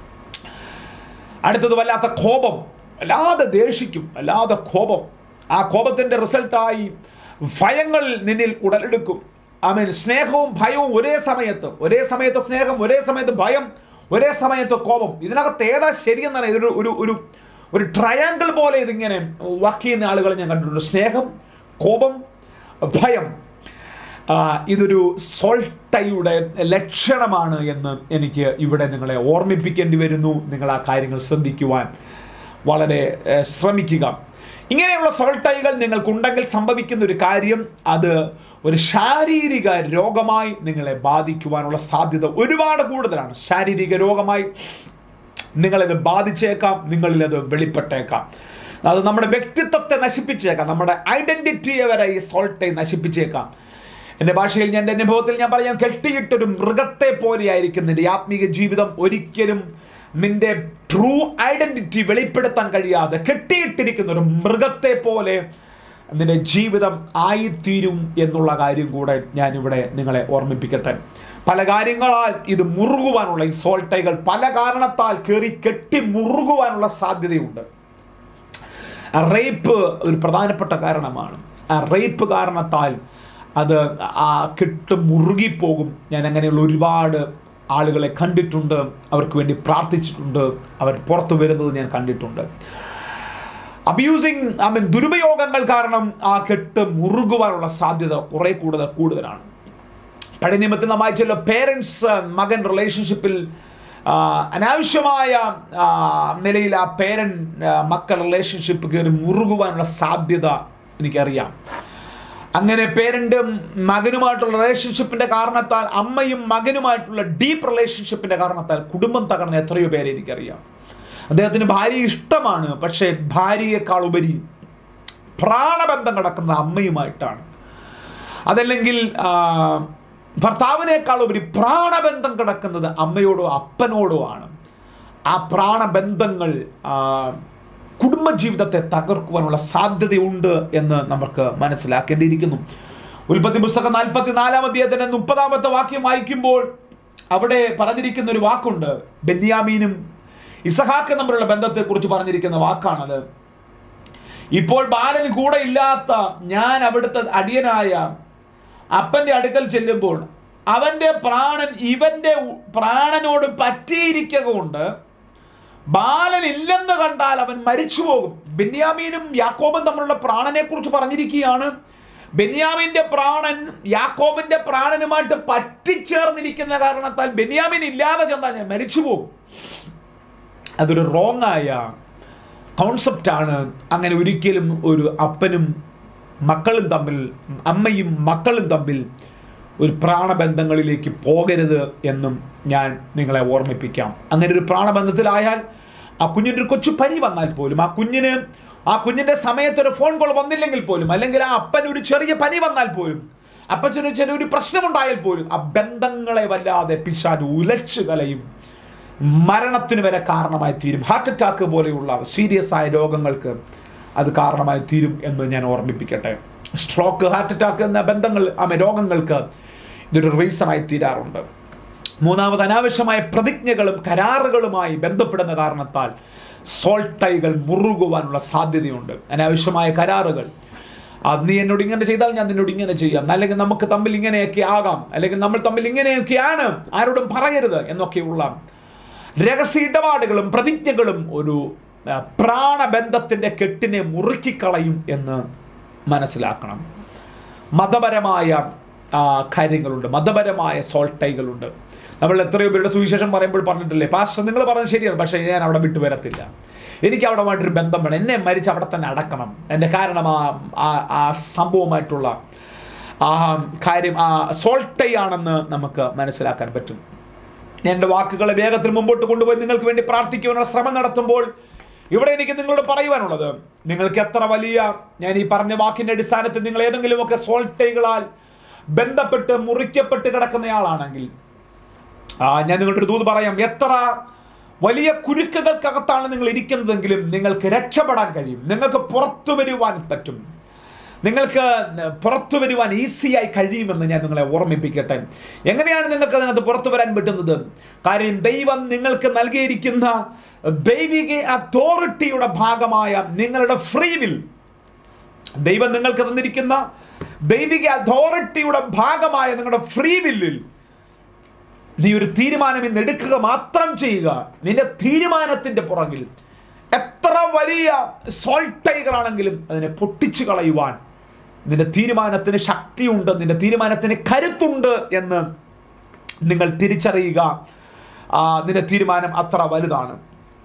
അടുത്തത് വല്ലാത്ത കോപം വല്ലാതെ ദേഷിക്കും വല്ലാതെ കോപം ആ കോപത്തിന്റെ റിസൾട്ടായി ഭയങ്ങൾ നിന്നിൽ ഉടലെടുക്കും ആമേൻ സ്നേഹവും ഭയവും ഒരേ സമയത്ത് ഒരേ സമയത്ത് സ്നേഹം ഒരേ സമയത്ത് ഭയം ഒരേ സമയത്ത് കോപം ഇതിനകത്ത് ഏതാ ശരിയെന്നാണ് ഇതൊരു ഒരു ഒരു ഒരു ട്രയാങ്കിൾ പോലെ ഇതിങ്ങനെ വർക്ക് ചെയ്യുന്ന ആളുകളെ ഞാൻ കണ്ടിട്ടുണ്ട് സ്നേഹം കോപം ഭയം ആ, ഇതൊരു സോൾട്ടയുടെ ലക്ഷണമാണ് എന്ന് എനിക്ക് ഇവിടെ നിങ്ങളെ ഓർമ്മിപ്പിക്കേണ്ടി വരുന്നു നിങ്ങൾ ആ കാര്യങ്ങൾ ശ്രദ്ധിക്കുവാൻ വളരെ ഏഹ്, ശ്രമിക്കുക ഇങ്ങനെയുള്ള സോൾട്ടൈകൾ നിങ്ങൾക്കുണ്ടെങ്കിൽ സംഭവിക്കുന്ന ഒരു കാര്യം അത് ഒരു ശാരീരിക രോഗമായി നിങ്ങളെ ബാധിക്കുവാനുള്ള സാധ്യത ഒരുപാട് കൂടുതലാണ് ശാരീരിക രോഗമായി നിങ്ങളിത് ബാധിച്ചേക്കാം നിങ്ങളിൽ അത് വെളിപ്പെട്ടേക്കാം അത് നമ്മുടെ വ്യക്തിത്വത്തെ നശിപ്പിച്ചേക്കാം നമ്മുടെ ഐഡന്റിറ്റിയെ വരെ ഈ സോൾട്ടെ നശിപ്പിച്ചേക്കാം എൻ്റെ ഭാഷയിൽ ഞാൻ എൻ്റെ അനുഭവത്തിൽ ഞാൻ പറയാം കെട്ടിയിട്ടൊരു മൃഗത്തെ പോലെയായിരിക്കും നിന്റെ ആത്മീക ജീവിതം ഒരിക്കലും നിന്റെ ട്രൂ ഐഡന്റിറ്റി വെളിപ്പെടുത്താൻ കഴിയാതെ കെട്ടിയിട്ടിരിക്കുന്ന ഒരു മൃഗത്തെ പോലെ നിന്റെ ജീവിതം ആയിത്തീരും എന്നുള്ള കാര്യം കൂടെ ഞാനിവിടെ നിങ്ങളെ ഓർമ്മിപ്പിക്കട്ടെ പല കാര്യങ്ങളാൽ ഇത് മുറുകുവാനുള്ള ഈ സോൾട്ടൈകൾ പല കാരണത്താൽ കയറി കെട്ടി മുറുകുവാനുള്ള സാധ്യതയുണ്ട് റേപ്പ് ഒരു പ്രധാനപ്പെട്ട കാരണമാണ് ആ റേപ്പ് കാരണത്താൽ അത് ആ കെട്ട് മുറുകിപ്പോകും ഞാൻ അങ്ങനെയുള്ള ഒരുപാട് ആളുകളെ കണ്ടിട്ടുണ്ട് അവർക്ക് വേണ്ടി പ്രാർത്ഥിച്ചിട്ടുണ്ട് അവർ പുറത്തു വരുന്നത് ഞാൻ കണ്ടിട്ടുണ്ട് അബ്യൂസിങ് ഐ മീൻ ദുരുപയോഗങ്ങൾ കാരണം ആ കെട്ട് മുറുകുവാനുള്ള സാധ്യത കുറെ കൂടുതൽ കൂടുതലാണ് പഴയ നിയമത്തിൽ നാം വായിച്ചല്ലോ പേരൻസ് മകൻ റിലേഷൻഷിപ്പിൽ അനാവശ്യമായ ആ, നിലയിൽ ആ പേരൻ മക്കൾ റിലേഷൻഷിപ്പ് കയറി മുറുകുവാനുള്ള സാധ്യത എനിക്കറിയാം അങ്ങനെ പേരന്റും മകനുമായിട്ടുള്ള റിലേഷൻഷിപ്പിന്റെ കാരണത്താൽ അമ്മയും മകനുമായിട്ടുള്ള ഡീപ്പ് റിലേഷൻഷിപ്പിന്റെ കാരണത്താൽ കുടുംബം തകർന്ന എത്രയോ പേരെ എനിക്കറിയാം അദ്ദേഹത്തിന് ഭാര്യ ഇഷ്ടമാണ് പക്ഷേ ഭാര്യയെക്കാൾ ഉപരി പ്രാണബന്ധം കിടക്കുന്ന അമ്മയുമായിട്ടാണ് അതല്ലെങ്കിൽ ആ, ഭർത്താവിനേക്കാൾ ഉപരി പ്രാണബന്ധം കിടക്കുന്നത് അമ്മയോടോ അപ്പനോടോ ആണ് ആ പ്രാണബന്ധങ്ങൾ ആ, കുടുംബജീവിതത്തെ തകർക്കുവാനുള്ള സാധ്യതയുണ്ട് എന്ന് നമുക്ക് മനസ്സിലാക്കേണ്ടിയിരിക്കുന്നു ഉൽപ്പത്തി പുസ്തകം നാൽപ്പത്തി നാലാം അധ്യായത്തിന്റെ മുപ്പതാമത്തെ വാക്യം വായിക്കുമ്പോൾ അവിടെ പറഞ്ഞിരിക്കുന്ന ഒരു വാക്കുണ്ട് ബെന്യാമീനും ഇസഹാക്ക് തമ്മിലുള്ള ബന്ധത്തെക്കുറിച്ച് പറഞ്ഞിരിക്കുന്ന വാക്കാണത് ഇപ്പോൾ ബാലൻ കൂടെ ഇല്ലാത്ത ഞാൻ അവിടുത്തെ അടിയനായ അപ്പന്റെ അടുക്കൽ ചെല്ലുമ്പോൾ അവന്റെ പ്രാണൻ ഇവന്റെ ഉ- പ്രാണനോട് പറ്റിയിരിക്കുക കൊണ്ട് ബാലൻ ഇല്ലെന്ന് കണ്ടാൽ അവൻ മരിച്ചു പോകും ബെന്യാമീനും യാക്കോബും തമ്മിലുള്ള പ്രാണനെ കുറിച്ച് പറഞ്ഞിരിക്കുകയാണ് ബെന്യാമിന്റെ പ്രാണൻ യാക്കോബിന്റെ പ്രാണനുമായിട്ട് പറ്റിച്ചേർന്നിരിക്കുന്ന കാരണത്താൽ ബെന്യാമിൻ ഇല്ലാതെ ചെന്നാൽ ഞാൻ മരിച്ചു പോകും അതൊരു റോങ് ആയ കോൺസെപ്റ്റാണ് അങ്ങനെ ഒരിക്കലും ഒരു അപ്പനും മക്കളും തമ്മിൽ അമ്മയും മക്കളും തമ്മിൽ ഒരു പ്രാണബന്ധങ്ങളിലേക്ക് പോകരുത് എന്നും ഞാൻ നിങ്ങളെ ഓർമ്മിപ്പിക്കാം അങ്ങനെ ഒരു പ്രാണബന്ധത്തിലായാൽ ആ കുഞ്ഞിൻ്റെ ഒരു കൊച്ചു പനി വന്നാൽ പോലും ആ കുഞ്ഞിന് ആ കുഞ്ഞിന്റെ സമയത്ത് ഒരു ഫോൺ കോൾ വന്നില്ലെങ്കിൽ പോലും അല്ലെങ്കിൽ ആ അപ്പൻ ഒരു ചെറിയ പനി വന്നാൽ പോലും അപ്പച്ചന് ചെറിയൊരു പ്രശ്നമുണ്ടായാൽ പോലും ആ ബന്ധങ്ങളെ വല്ലാതെ പിശാജ് ഉലച്ചു കലയും മരണത്തിന് വരെ കാരണമായി തീരും ഹാർട്ട് അറ്റാക്ക് പോലെയുള്ള സീരിയസ് ആയ രോഗങ്ങൾക്ക് അത് കാരണമായി തീരും എന്ന് ഞാൻ ഓർമ്മിപ്പിക്കട്ടെ സ്ട്രോക്ക് ഹാർട്ട് അറ്റാക്ക് എന്ന ബന്ധങ്ങൾ ആമേ രോഗങ്ങൾക്ക് ഇതൊരു റീസണായി തീരാറുണ്ട് മൂന്നാമത് അനാവശ്യമായ പ്രതിജ്ഞകളും കരാറുകളുമായി ബന്ധപ്പെടുന്ന കാരണത്താൽ സോൾട്ടൈകൾ മുറുകുവാനുള്ള സാധ്യതയുണ്ട് അനാവശ്യമായ കരാറുകൾ അത് നീ എന്നോട് ഇങ്ങനെ ചെയ്താൽ ഞാൻ നിന്നോട് ഇങ്ങനെ ചെയ്യാം അല്ലെങ്കിൽ നമുക്ക് തമ്മിൽ ഇങ്ങനെയൊക്കെ ആകാം അല്ലെങ്കിൽ നമ്മൾ തമ്മിൽ ഇങ്ങനെയൊക്കെയാണ് ആരോടും പറയരുത് എന്നൊക്കെയുള്ള രഹസ്യ ഇടപാടുകളും പ്രതിജ്ഞകളും ഒരു ആ, പ്രാണബന്ധത്തിന്റെ കെട്ടിനെ മുറുക്കിക്കളയും എന്ന് മനസ്സിലാക്കണം മതപരമായ ആ, കാര്യങ്ങളുണ്ട് മതപരമായ സോൾട്ടൈകളുണ്ട് നമ്മൾ എത്രയോ പേരുടെ സുവിശേഷം പറയുമ്പോൾ പറഞ്ഞിട്ടില്ലേ പാസ്റ്റർ നിങ്ങൾ പറഞ്ഞത് ശരിയാണ് പക്ഷേ ഞാൻ അവിടെ വിട്ടു വരത്തില്ല എനിക്ക് അവിടെ ആയിട്ടൊരു ബന്ധം വേണം എന്നെ മരിച്ച് അവിടെ തന്നെ അടക്കണം എൻ്റെ കാരണം ആ ആ- ആ സംഭവമായിട്ടുള്ള ആ കാര്യം ആ സോൾട്ടൈ ആണെന്ന് നമുക്ക് മനസ്സിലാക്കാൻ പറ്റും എൻ്റെ വാക്കുകളെ വേഗത്തിൽ മുമ്പോട്ട് കൊണ്ടുപോയി നിങ്ങൾക്ക് വേണ്ടി പ്രാർത്ഥിക്കുവാനുള്ള ശ്രമം നടത്തുമ്പോൾ ഇവിടെ എനിക്ക് നിങ്ങളോട് പറയുവാനുള്ളത് നിങ്ങൾക്ക് എത്ര വലിയ ഞാൻ ഈ പറഞ്ഞ വാക്കിന്റെ അടിസ്ഥാനത്തിൽ നിങ്ങൾ ഏതെങ്കിലുമൊക്കെ സോൾട്ടൈകളാൽ ബന്ധപ്പെട്ട് മുറിക്കപ്പെട്ട് കിടക്കുന്നയാളാണെങ്കിൽ ആ ഞാൻ നിങ്ങളുടെ ഒരു ദൂത് പറയാം എത്ര വലിയ കുരുക്കുകൾക്കകത്താണ് നിങ്ങൾ ഇരിക്കുന്നതെങ്കിലും നിങ്ങൾക്ക് രക്ഷപ്പെടാൻ കഴിയും നിങ്ങൾക്ക് പുറത്തു വരുവാൻ പറ്റും നിങ്ങൾക്ക് പുറത്തു വരുവാൻ ഈസിയായി കഴിയുമെന്ന് ഞാൻ നിങ്ങളെ ഓർമ്മിപ്പിക്കട്ടെ എങ്ങനെയാണ് നിങ്ങൾക്ക് അതിനകത്ത് പുറത്തു വരാൻ പറ്റുന്നത് കാര്യം ദൈവം നിങ്ങൾക്ക് നൽകിയിരിക്കുന്ന ദൈവിക അതോറിറ്റിയുടെ ഭാഗമായ നിങ്ങളുടെ ഫ്രീ വിൽ ദൈവം നിങ്ങൾക്ക് തന്നിരിക്കുന്ന ദൈവിക അതോറിറ്റിയുടെ ഭാഗമായ നിങ്ങളുടെ ഫ്രീ വില്ലിൽ നീ ഒരു തീരുമാനം ഇന്ന് എടുക്കുക മാത്രം ചെയ്യുക നിന്റെ തീരുമാനത്തിന്റെ പുറകിൽ എത്ര വലിയ സോൾട്ടൈകളാണെങ്കിലും അതിനെ പൊട്ടിച്ചു കളയുവാൻ നിന്റെ തീരുമാനത്തിന് ശക്തിയുണ്ട് നിന്റെ തീരുമാനത്തിന് കരുത്തുണ്ട് എന്ന് നിങ്ങൾ തിരിച്ചറിയുക ആ, നിന്റെ തീരുമാനം അത്ര വലുതാണ്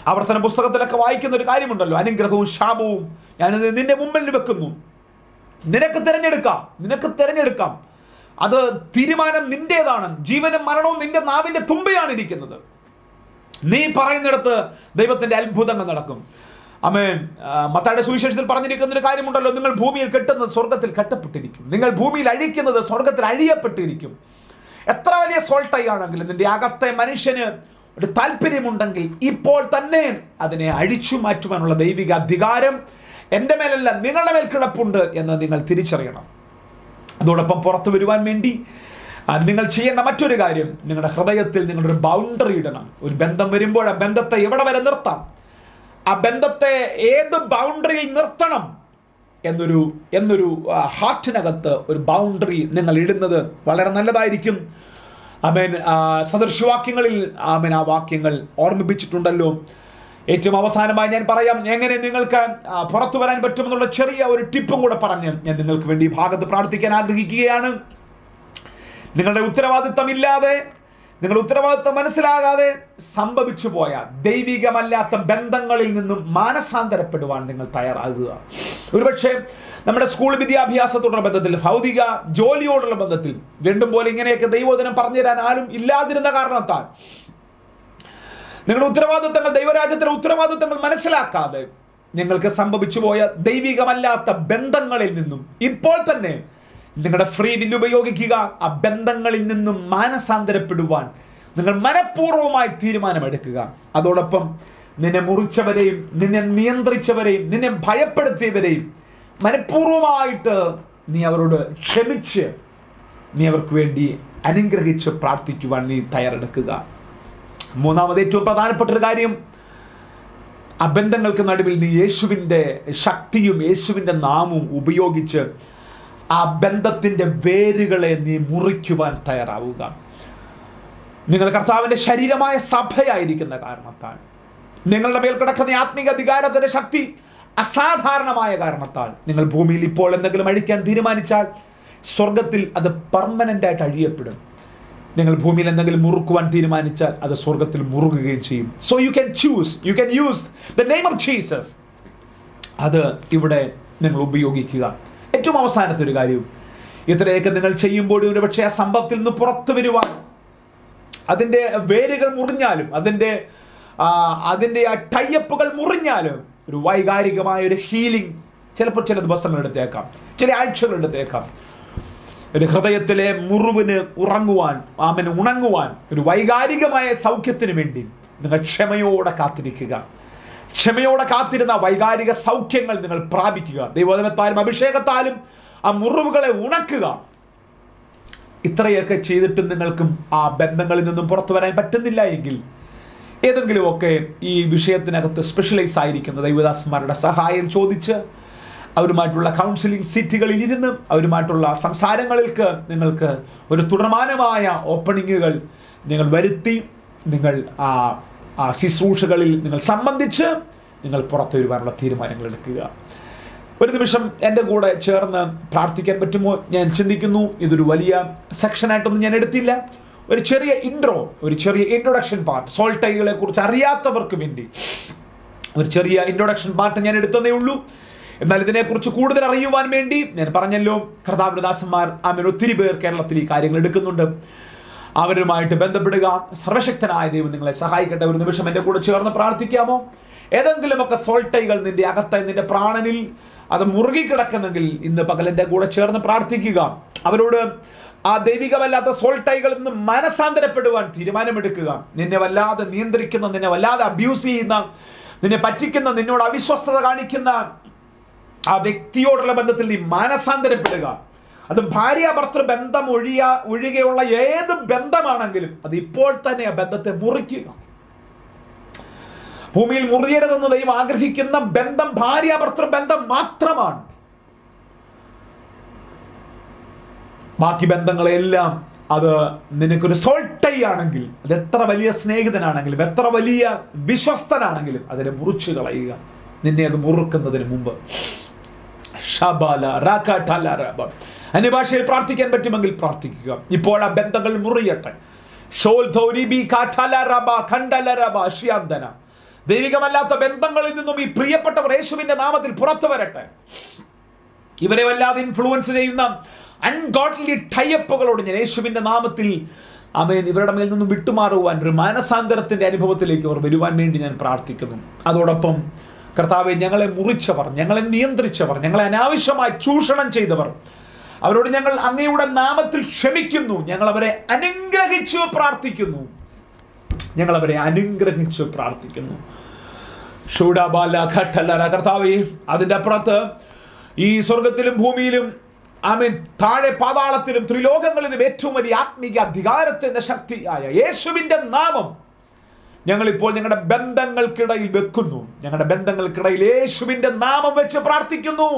ആവർത്തന പുസ്തകത്തിലൊക്കെ വായിക്കുന്ന ഒരു കാര്യമുണ്ടല്ലോ അനുഗ്രഹവും ശാപവും ഞാനത് നിന്റെ മുമ്പിൽ വെക്കുന്നു നിനക്ക് തിരഞ്ഞെടുക്കാം നിനക്ക് തിരഞ്ഞെടുക്കാം അത് തീരുമാനം നിന്റേതാണ് ജീവനും മരണവും നിന്റെ നാവിന്റെ തുമ്പയാണ് ഇരിക്കുന്നത് നീ പറയുന്നിടത്ത് ദൈവത്തിന്റെ അത്ഭുതങ്ങൾ നടക്കും അമേൻ മത്തായുടെ സുവിശേഷത്തിൽ പറഞ്ഞിരിക്കുന്ന ഒരു കാര്യമുണ്ടല്ലോ നിങ്ങൾ ഭൂമിയിൽ കെട്ടുന്നത് സ്വർഗത്തിൽ കെട്ടപ്പെട്ടിരിക്കും നിങ്ങൾ ഭൂമിയിൽ അഴിക്കുന്നത് സ്വർഗത്തിൽ അഴിയപ്പെട്ടിരിക്കും എത്ര വലിയ സോൾട്ടായി ആണെങ്കിലും നിന്റെ അകത്തെ മനുഷ്യന് ഒരു താല്പര്യമുണ്ടെങ്കിൽ ഇപ്പോൾ തന്നെ അതിനെ അഴിച്ചു മാറ്റുവാനുള്ള ദൈവിക അധികാരം എൻ്റെ മേലല്ല നിങ്ങളുടെ മേൽ കിടപ്പുണ്ട് എന്ന് നിങ്ങൾ തിരിച്ചറിയണം അതോടൊപ്പം പുറത്തു വരുവാൻ വേണ്ടി ആ, നിങ്ങൾ ചെയ്യേണ്ട മറ്റൊരു കാര്യം നിങ്ങളുടെ ഹൃദയത്തിൽ നിങ്ങളുടെ ഒരു ബൗണ്ടറി ഇടണം ഒരു ബന്ധം വരുമ്പോൾ ആ ബന്ധത്തെ എവിടെ വരെ നിർത്താം ആ ബന്ധത്തെ ഏത് ബൗണ്ടറിയിൽ നിർത്തണം എന്നൊരു എന്നൊരു ആ, ഹാർട്ടിനകത്ത് ഒരു ബൗണ്ടറി നിങ്ങൾ ഇടുന്നത് വളരെ നല്ലതായിരിക്കും അമേൻ സദൃശവാക്യങ്ങളിൽ ആമേൻ ആ വാക്യങ്ങൾ ഓർമ്മിപ്പിച്ചിട്ടുണ്ടല്ലോ ഏറ്റവും അവസാനമായി ഞാൻ പറയാം എങ്ങനെ നിങ്ങൾക്ക് ആ, പുറത്തു വരാൻ പറ്റുമെന്നുള്ള ചെറിയ ഒരു ടിപ്പും കൂടെ പറഞ്ഞ് ഞാൻ നിങ്ങൾക്ക് വേണ്ടി ഈ ഭാഗത്ത് പ്രാർത്ഥിക്കാൻ ആഗ്രഹിക്കുകയാണ് നിങ്ങളുടെ ഉത്തരവാദിത്തമില്ലാതെ നിങ്ങളുടെ ഉത്തരവാദിത്തം മനസ്സിലാകാതെ സംഭവിച്ചു പോയ ദൈവികമല്ലാത്ത ബന്ധങ്ങളിൽ നിന്നും മാനസാന്തരപ്പെടുവാൻ നിങ്ങൾ തയ്യാറാകുക ഒരുപക്ഷെ നമ്മുടെ സ്കൂൾ വിദ്യാഭ്യാസത്തോടുള്ള ബന്ധത്തിൽ ഭൗതിക ജോലിയോടുള്ള ബന്ധത്തിൽ വീണ്ടും പോലെ ഇങ്ങനെയൊക്കെ ദൈവോധനം പറഞ്ഞു തരാൻ ആരും ഇല്ലാതിരുന്ന കാരണത്താൽ നിങ്ങളുടെ ഉത്തരവാദിത്തങ്ങൾ ദൈവരാജ്യത്തിലെ ഉത്തരവാദിത്തങ്ങൾ മനസ്സിലാക്കാതെ നിങ്ങൾക്ക് സംഭവിച്ചു പോയ ദൈവികമല്ലാത്ത ബന്ധങ്ങളിൽ നിന്നും ഇപ്പോൾ തന്നെ നിങ്ങളുടെ ഫ്രീ വില്ല് ഉപയോഗിക്കുക ആ ബന്ധങ്ങളിൽ നിന്നും മാനസാന്തരപ്പെടുവാൻ നിങ്ങൾ മനഃപൂർവ്വമായി തീരുമാനമെടുക്കുക അതോടൊപ്പം നിന്നെ മുറിച്ചവരെയും നിന്നെ നിയന്ത്രിച്ചവരെയും നിന്നെ ഭയപ്പെടുത്തിയവരെയും മനഃപൂർവ്വമായിട്ട് നീ അവരോട് ക്ഷമിച്ച് നീ അവർക്ക് വേണ്ടി അനുഗ്രഹിച്ച് പ്രാർത്ഥിക്കുവാൻ നീ തയ്യാറെടുക്കുക മൂന്നാമത് ഏറ്റവും പ്രധാനപ്പെട്ട ഒരു കാര്യം ആ ബന്ധങ്ങൾക്ക് നടുവിൽ നീ യേശുവിൻ്റെ ശക്തിയും യേശുവിൻ്റെ നാമവും ഉപയോഗിച്ച് ആ ബന്ധത്തിൻ്റെ വേരുകളെ നീ മുറിക്കുവാൻ തയ്യാറാവുക നിങ്ങൾ കർത്താവിൻ്റെ ശരീരമായ സഭയായിരിക്കുന്ന കാരണത്താൽ നിങ്ങളുടെ മേൽ കിടക്കുന്ന ഈ ആത്മീക അധികാരത്തിന്റെ ശക്തി അസാധാരണമായ കാരണത്താൽ നിങ്ങൾ ഭൂമിയിൽ ഇപ്പോൾ എന്തെങ്കിലും അഴിക്കാൻ തീരുമാനിച്ചാൽ സ്വർഗത്തിൽ അത് പെർമനന്റ് ആയിട്ട് അഴിയപ്പെടും നിങ്ങൾ ഭൂമിയിൽ എന്തെങ്കിലും മുറുക്കുവാൻ തീരുമാനിച്ചാൽ അത് സ്വർഗത്തിൽ മുറുകുകയും ചെയ്യും so you can choose you can use the name of Jesus അത് ഇവിടെ നിങ്ങൾ ഉപയോഗിക്കുക ഏറ്റവും അവസാനത്തെ ഒരു കാര്യം ഇത്രയൊക്കെ നിങ്ങൾ ചെയ്യുമ്പോൾ ഒരുപക്ഷെ ആ സംഭവത്തിൽ നിന്ന് പുറത്തു വരുവാൻ അതിൻ്റെ വേരുകൾ മുറിഞ്ഞാലും അതിൻ്റെ ആ, അതിൻ്റെ ആ ടൈയപ്പുകൾ മുറിഞ്ഞാലും ഒരു വൈകാരികമായ ഒരു ഹീലിംഗ് ചിലപ്പോൾ ചില ദിവസങ്ങൾ എടുത്തേക്കാം ചില ആഴ്ചകൾ എടുത്തേക്കാം ഒരു ഹൃദയത്തിലെ മുറിവിന് ഉറങ്ങുവാൻ ആമന് ഉണങ്ങുവാൻ ഒരു വൈകാരികമായ സൗഖ്യത്തിന് വേണ്ടി നിങ്ങൾ ക്ഷമയോടെ കാത്തിരിക്കുക ക്ഷമയോടെ കാത്തിരുന്ന വൈകാരിക സൗഖ്യങ്ങൾ നിങ്ങൾ പ്രാപിക്കുക ദൈവോധനത്താലും അഭിഷേകത്താലും ആ മുറിവുകളെ ഉണക്കുക ഇത്രയൊക്കെ ചെയ്തിട്ടും നിങ്ങൾക്കും ആ ബന്ധങ്ങളിൽ നിന്നും പുറത്തു വരാൻ പറ്റുന്നില്ല എങ്കിൽ ഏതെങ്കിലുമൊക്കെ ഈ വിഷയത്തിനകത്ത് സ്പെഷ്യലൈസ് ആയിരിക്കുന്ന ദൈവദാസന്മാരുടെ സഹായം ചോദിച്ച് അവരുമായിട്ടുള്ള കൗൺസിലിംഗ് സീറ്റുകളിൽ ഇരുന്ന് അവരുമായിട്ടുള്ള സംസാരങ്ങൾക്ക് നിങ്ങൾക്ക് ഒരു തുടർമാനമായ ഓപ്പണിങ്ങുകൾ നിങ്ങൾ വരുത്തി നിങ്ങൾ ആ ആ ശുശ്രൂഷകളിൽ നിങ്ങൾ സംബന്ധിച്ച് നിങ്ങൾ പുറത്തു വരുവാനുള്ള തീരുമാനങ്ങൾ എടുക്കുക ഒരു നിമിഷം എൻ്റെ കൂടെ ചേർന്ന് പ്രാർത്ഥിക്കാൻ പറ്റുമോ ഞാൻ ചിന്തിക്കുന്നു ഇതൊരു വലിയ സെക്ഷനായിട്ടൊന്നും ഞാൻ എടുത്തില്ല ഒരു ചെറിയ ഇൻട്രോ ഒരു ചെറിയ ഇൻട്രൊഡക്ഷൻ പാർട്ട് സോൾട്ടൈകളെ കുറിച്ച് അറിയാത്തവർക്ക് വേണ്ടി ഒരു ചെറിയ ഇൻട്രൊഡക്ഷൻ പാർട്ട് ഞാൻ എടുത്തതേ ഉള്ളൂ എന്നാൽ ഇതിനെക്കുറിച്ച് കൂടുതൽ അറിയുവാൻ വേണ്ടി ഞാൻ പറഞ്ഞല്ലോ കർത്താവൃദാസന്മാർ ആമേൻ ഒത്തിരി പേർ കേരളത്തിൽ ഈ കാര്യങ്ങൾ എടുക്കുന്നുണ്ട് അവരുമായിട്ട് ബന്ധപ്പെടുക സർവശക്തനായ ദൈവം നിങ്ങളെ സഹായിക്കട്ടെ ഒരു നിമിഷം എൻ്റെ കൂടെ ചേർന്ന് പ്രാർത്ഥിക്കാമോ ഏതെങ്കിലുമൊക്കെ സോൾട്ടൈകൾ നിന്റെ അകത്ത് നിന്റെ പ്രാണനിൽ അത് മുറുകിക്കിടക്കുന്നെങ്കിൽ ഇന്ന് പകൽ എൻ്റെ കൂടെ ചേർന്ന് പ്രാർത്ഥിക്കുക അവരോട് ആ ദൈവികമല്ലാത്ത സോൾട്ടൈകളിൽ നിന്ന് മനസാന്തരപ്പെടുവാൻ തീരുമാനമെടുക്കുക നിന്നെ വല്ലാതെ നിയന്ത്രിക്കുന്ന നിന്നെ വല്ലാതെ അബ്യൂസ് ചെയ്യുന്ന നിന്നെ പറ്റിക്കുന്ന നിന്നോട് അവിശ്വസ്തത കാണിക്കുന്ന ആ വ്യക്തിയോടുള്ള ബന്ധത്തിൽ നീ മാനസാന്തരപ്പെടുക അത് ഭാര്യ ഭർത്തൃ ബന്ധം ഒഴിയ ഒഴികെയുള്ള ഏത് ബന്ധമാണെങ്കിലും അത് ഇപ്പോൾ തന്നെ ആ ബന്ധത്തെ മുറിക്കുക ഭൂമിയിൽ മുറിയരുതെന്ന് ദൈവം ആഗ്രഹിക്കുന്ന ബന്ധം ഭാര്യ ഭർത്തൃ ബന്ധം മാത്രമാണ് ബാക്കി ബന്ധങ്ങളെല്ലാം അത് നിനക്കൊരു സോൾട്ടൈ ആണെങ്കിൽ അത് എത്ര വലിയ സ്നേഹിതനാണെങ്കിലും എത്ര വലിയ വിശ്വസ്തനാണെങ്കിലും അതിനെ മുറിച്ചു കളയുക നിന്നെ അത് മുറുക്കുന്നതിന് മുമ്പ് ഷബാല റാക്കാട്ടാല റബ. അന്യഭാഷയിൽ പ്രാർത്ഥിക്കാൻ പറ്റുമെങ്കിൽ പ്രാർത്ഥിക്കുക ഇപ്പോൾ ആ ബന്ധങ്ങൾ മുറിയട്ടെ ഷോൽ ധൗരി ബി കാറ്റാല റബ ഖണ്ഡല റബ ഷിയാന്തന ദൈവികമല്ലാത്ത ബന്ധങ്ങളിൽ നിന്നും ഈ പ്രിയപ്പെട്ടവർ യേശുവിന്റെ നാമത്തിൽ പുറത്തു വരട്ടെ ഇവരെ വല്ലാതെ ഇൻഫ്ലുവൻസ് ചെയ്യുന്ന അൺഗോഡ്ലി ടൈപ്പുകളോട് ഞാൻ യേശുവിന്റെ നാമത്തിൽ അമേൻ ഇവരുടെ മേൽ നിന്നും വിട്ടുമാറുവാൻ ഒരു മാനസാന്തരത്തിന്റെ അനുഭവത്തിലേക്ക് അവർ വരുവാൻ വേണ്ടി ഞാൻ പ്രാർത്ഥിക്കുന്നു അതോടൊപ്പം കർത്താവെ ഞങ്ങളെ മുറിച്ചവർ ഞങ്ങളെ നിയന്ത്രിച്ചവർ ഞങ്ങളെ അനാവശ്യമായി ചൂഷണം ചെയ്തവർ അവരോട് ഞങ്ങൾ അങ്ങയുടെ നാമത്തിൽ ക്ഷമിക്കുന്നു ഞങ്ങൾ അവരെ അനുഗ്രഹിച്ചു പ്രാർത്ഥിക്കുന്നു ഞങ്ങൾ അവരെ അനുഗ്രഹിച്ചു പ്രാർത്ഥിക്കുന്നു ഷൂഡാബാല ഘട്ടല്ല കർത്താവേ അതിൻ്റെ അപ്പുറത്ത് ഈ സ്വർഗത്തിലും ഭൂമിയിലും ആമീൻ താഴെ പാതാളത്തിലും ത്രിലോകങ്ങളിലും ഏറ്റവും വലിയ ആത്മീക അധികാരത്തിന്റെ ശക്തിയായ യേശുവിന്റെ നാമം ഞങ്ങൾ ഇപ്പോൾ ഞങ്ങളുടെ ബന്ധങ്ങൾക്കിടയിൽ വെക്കുന്നു ഞങ്ങളുടെ ബന്ധങ്ങൾക്കിടയിൽ യേശുവിന്റെ നാമം വെച്ച് പ്രാർത്ഥിക്കുന്നു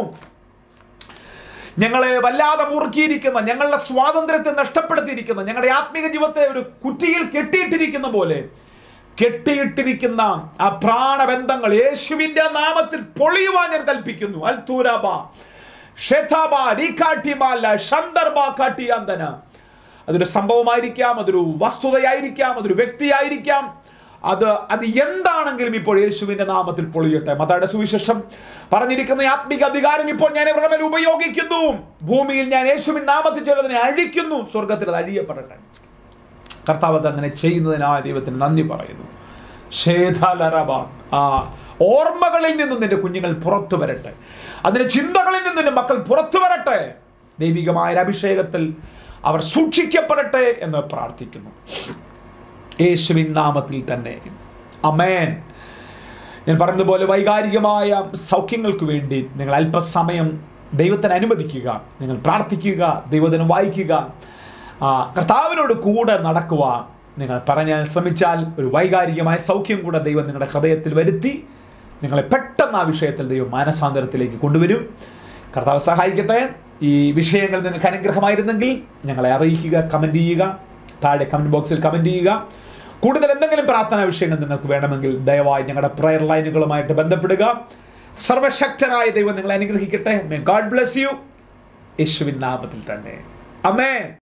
ഞങ്ങളെ വല്ലാതെ മുറുക്കിയിരിക്കുന്ന ഞങ്ങളുടെ സ്വാതന്ത്ര്യത്തെ നഷ്ടപ്പെടുത്തിയിരിക്കുന്ന ഞങ്ങളുടെ ആത്മീക ജീവിതത്തെ ഒരു കുറ്റിയിൽ കെട്ടിയിട്ടിരിക്കുന്ന പോലെ കെട്ടിയിട്ടിരിക്കുന്ന ആ പ്രാണബന്ധങ്ങൾ യേശുവിന്റെ നാമത്തിൽ പൊളിയുവാൻ ഞാൻ കൽപ്പിക്കുന്നു അൽത്തൂരാബ ഷെഥാബ രീക്കാട്ടിമാല ഷന്തർബ കാട്ടിയാന്തന അതൊരു സംഭവമായിരിക്കാം അതൊരു വസ്തുതയായിരിക്കാം അതൊരു വ്യക്തിയായിരിക്കാം അത് അത് എന്താണെങ്കിലും ഇപ്പോൾ യേശുവിന്റെ നാമത്തിൽ പൊളിയട്ടെ മതയുടെ സുവിശേഷം പറഞ്ഞിരിക്കുന്ന ഈ ആത്മിക അധികാരം ഇപ്പോൾ ഞാൻ ഇവരുടെ മേൽ ഉപയോഗിക്കുന്നു ഭൂമിയിൽ ഞാൻ യേശുവിൻ നാമത്തിൽ ചിലതിനെ അഴിക്കുന്നു സ്വർഗത്തിൽ അത് അഴിയപ്പെടട്ടെ കർത്താവ് അത് അങ്ങനെ ചെയ്യുന്നതിനായ ദൈവത്തിന് നന്ദി പറയുന്നു ഷേധാലറബ ആ ഓർമ്മകളിൽ നിന്നും നിന്റെ കുഞ്ഞുങ്ങൾ പുറത്തു വരട്ടെ അതിന്റെ ചിന്തകളിൽ നിന്ന് നിന്റെ മക്കൾ പുറത്തു വരട്ടെ ദൈവികമായ ഒരു അഭിഷേകത്തിൽ അവർ സൂക്ഷിക്കപ്പെടട്ടെ എന്ന് പ്രാർത്ഥിക്കുന്നു യേശുവിൻ നാമത്തിൽ തന്നെ അമേൻ ഞാൻ പറഞ്ഞതുപോലെ വൈകാരികമായ സൗഖ്യങ്ങൾക്ക് വേണ്ടി നിങ്ങൾ അല്പസമയം ദൈവത്തിന് അനുവദിക്കുക നിങ്ങൾ പ്രാർത്ഥിക്കുക ദൈവത്തിന് വായിക്കുക ആ, കർത്താവിനോട് കൂടെ നടക്കുക നിങ്ങൾ പറഞ്ഞാൽ ശ്രമിച്ചാൽ ഒരു വൈകാരികമായ സൗഖ്യം കൂടെ ദൈവം നിങ്ങളുടെ ഹൃദയത്തിൽ വരുത്തി നിങ്ങളെ പെട്ടെന്ന് ആ വിഷയത്തിൽ ദൈവം മാനസാന്തരത്തിലേക്ക് കൊണ്ടുവരും കർത്താവ് സഹായിക്കട്ടെ ഈ വിഷയങ്ങൾ നിങ്ങൾക്ക് അനുഗ്രഹമായിരുന്നെങ്കിൽ ഞങ്ങളെ അറിയിക്കുക കമൻറ്റ് ചെയ്യുക താഴെ കമൻറ്റ് ബോക്സിൽ കമൻറ്റ് ചെയ്യുക കൂടുതൽ എന്തെങ്കിലും പ്രാർത്ഥനാ വിഷയങ്ങൾ നിങ്ങൾക്ക് വേണമെങ്കിൽ ദയവായി ഞങ്ങളുടെ പ്രയർ ലൈനുകളുമായിട്ട് ബന്ധപ്പെടുക സർവശക്തനായ ദൈവം നിങ്ങളെ അനുഗ്രഹിക്കട്ടെ മേ ഗാഡ് ബ്ലെസ് യു യേശുവിൻ നാമത്തിൽ തന്നെ അമേ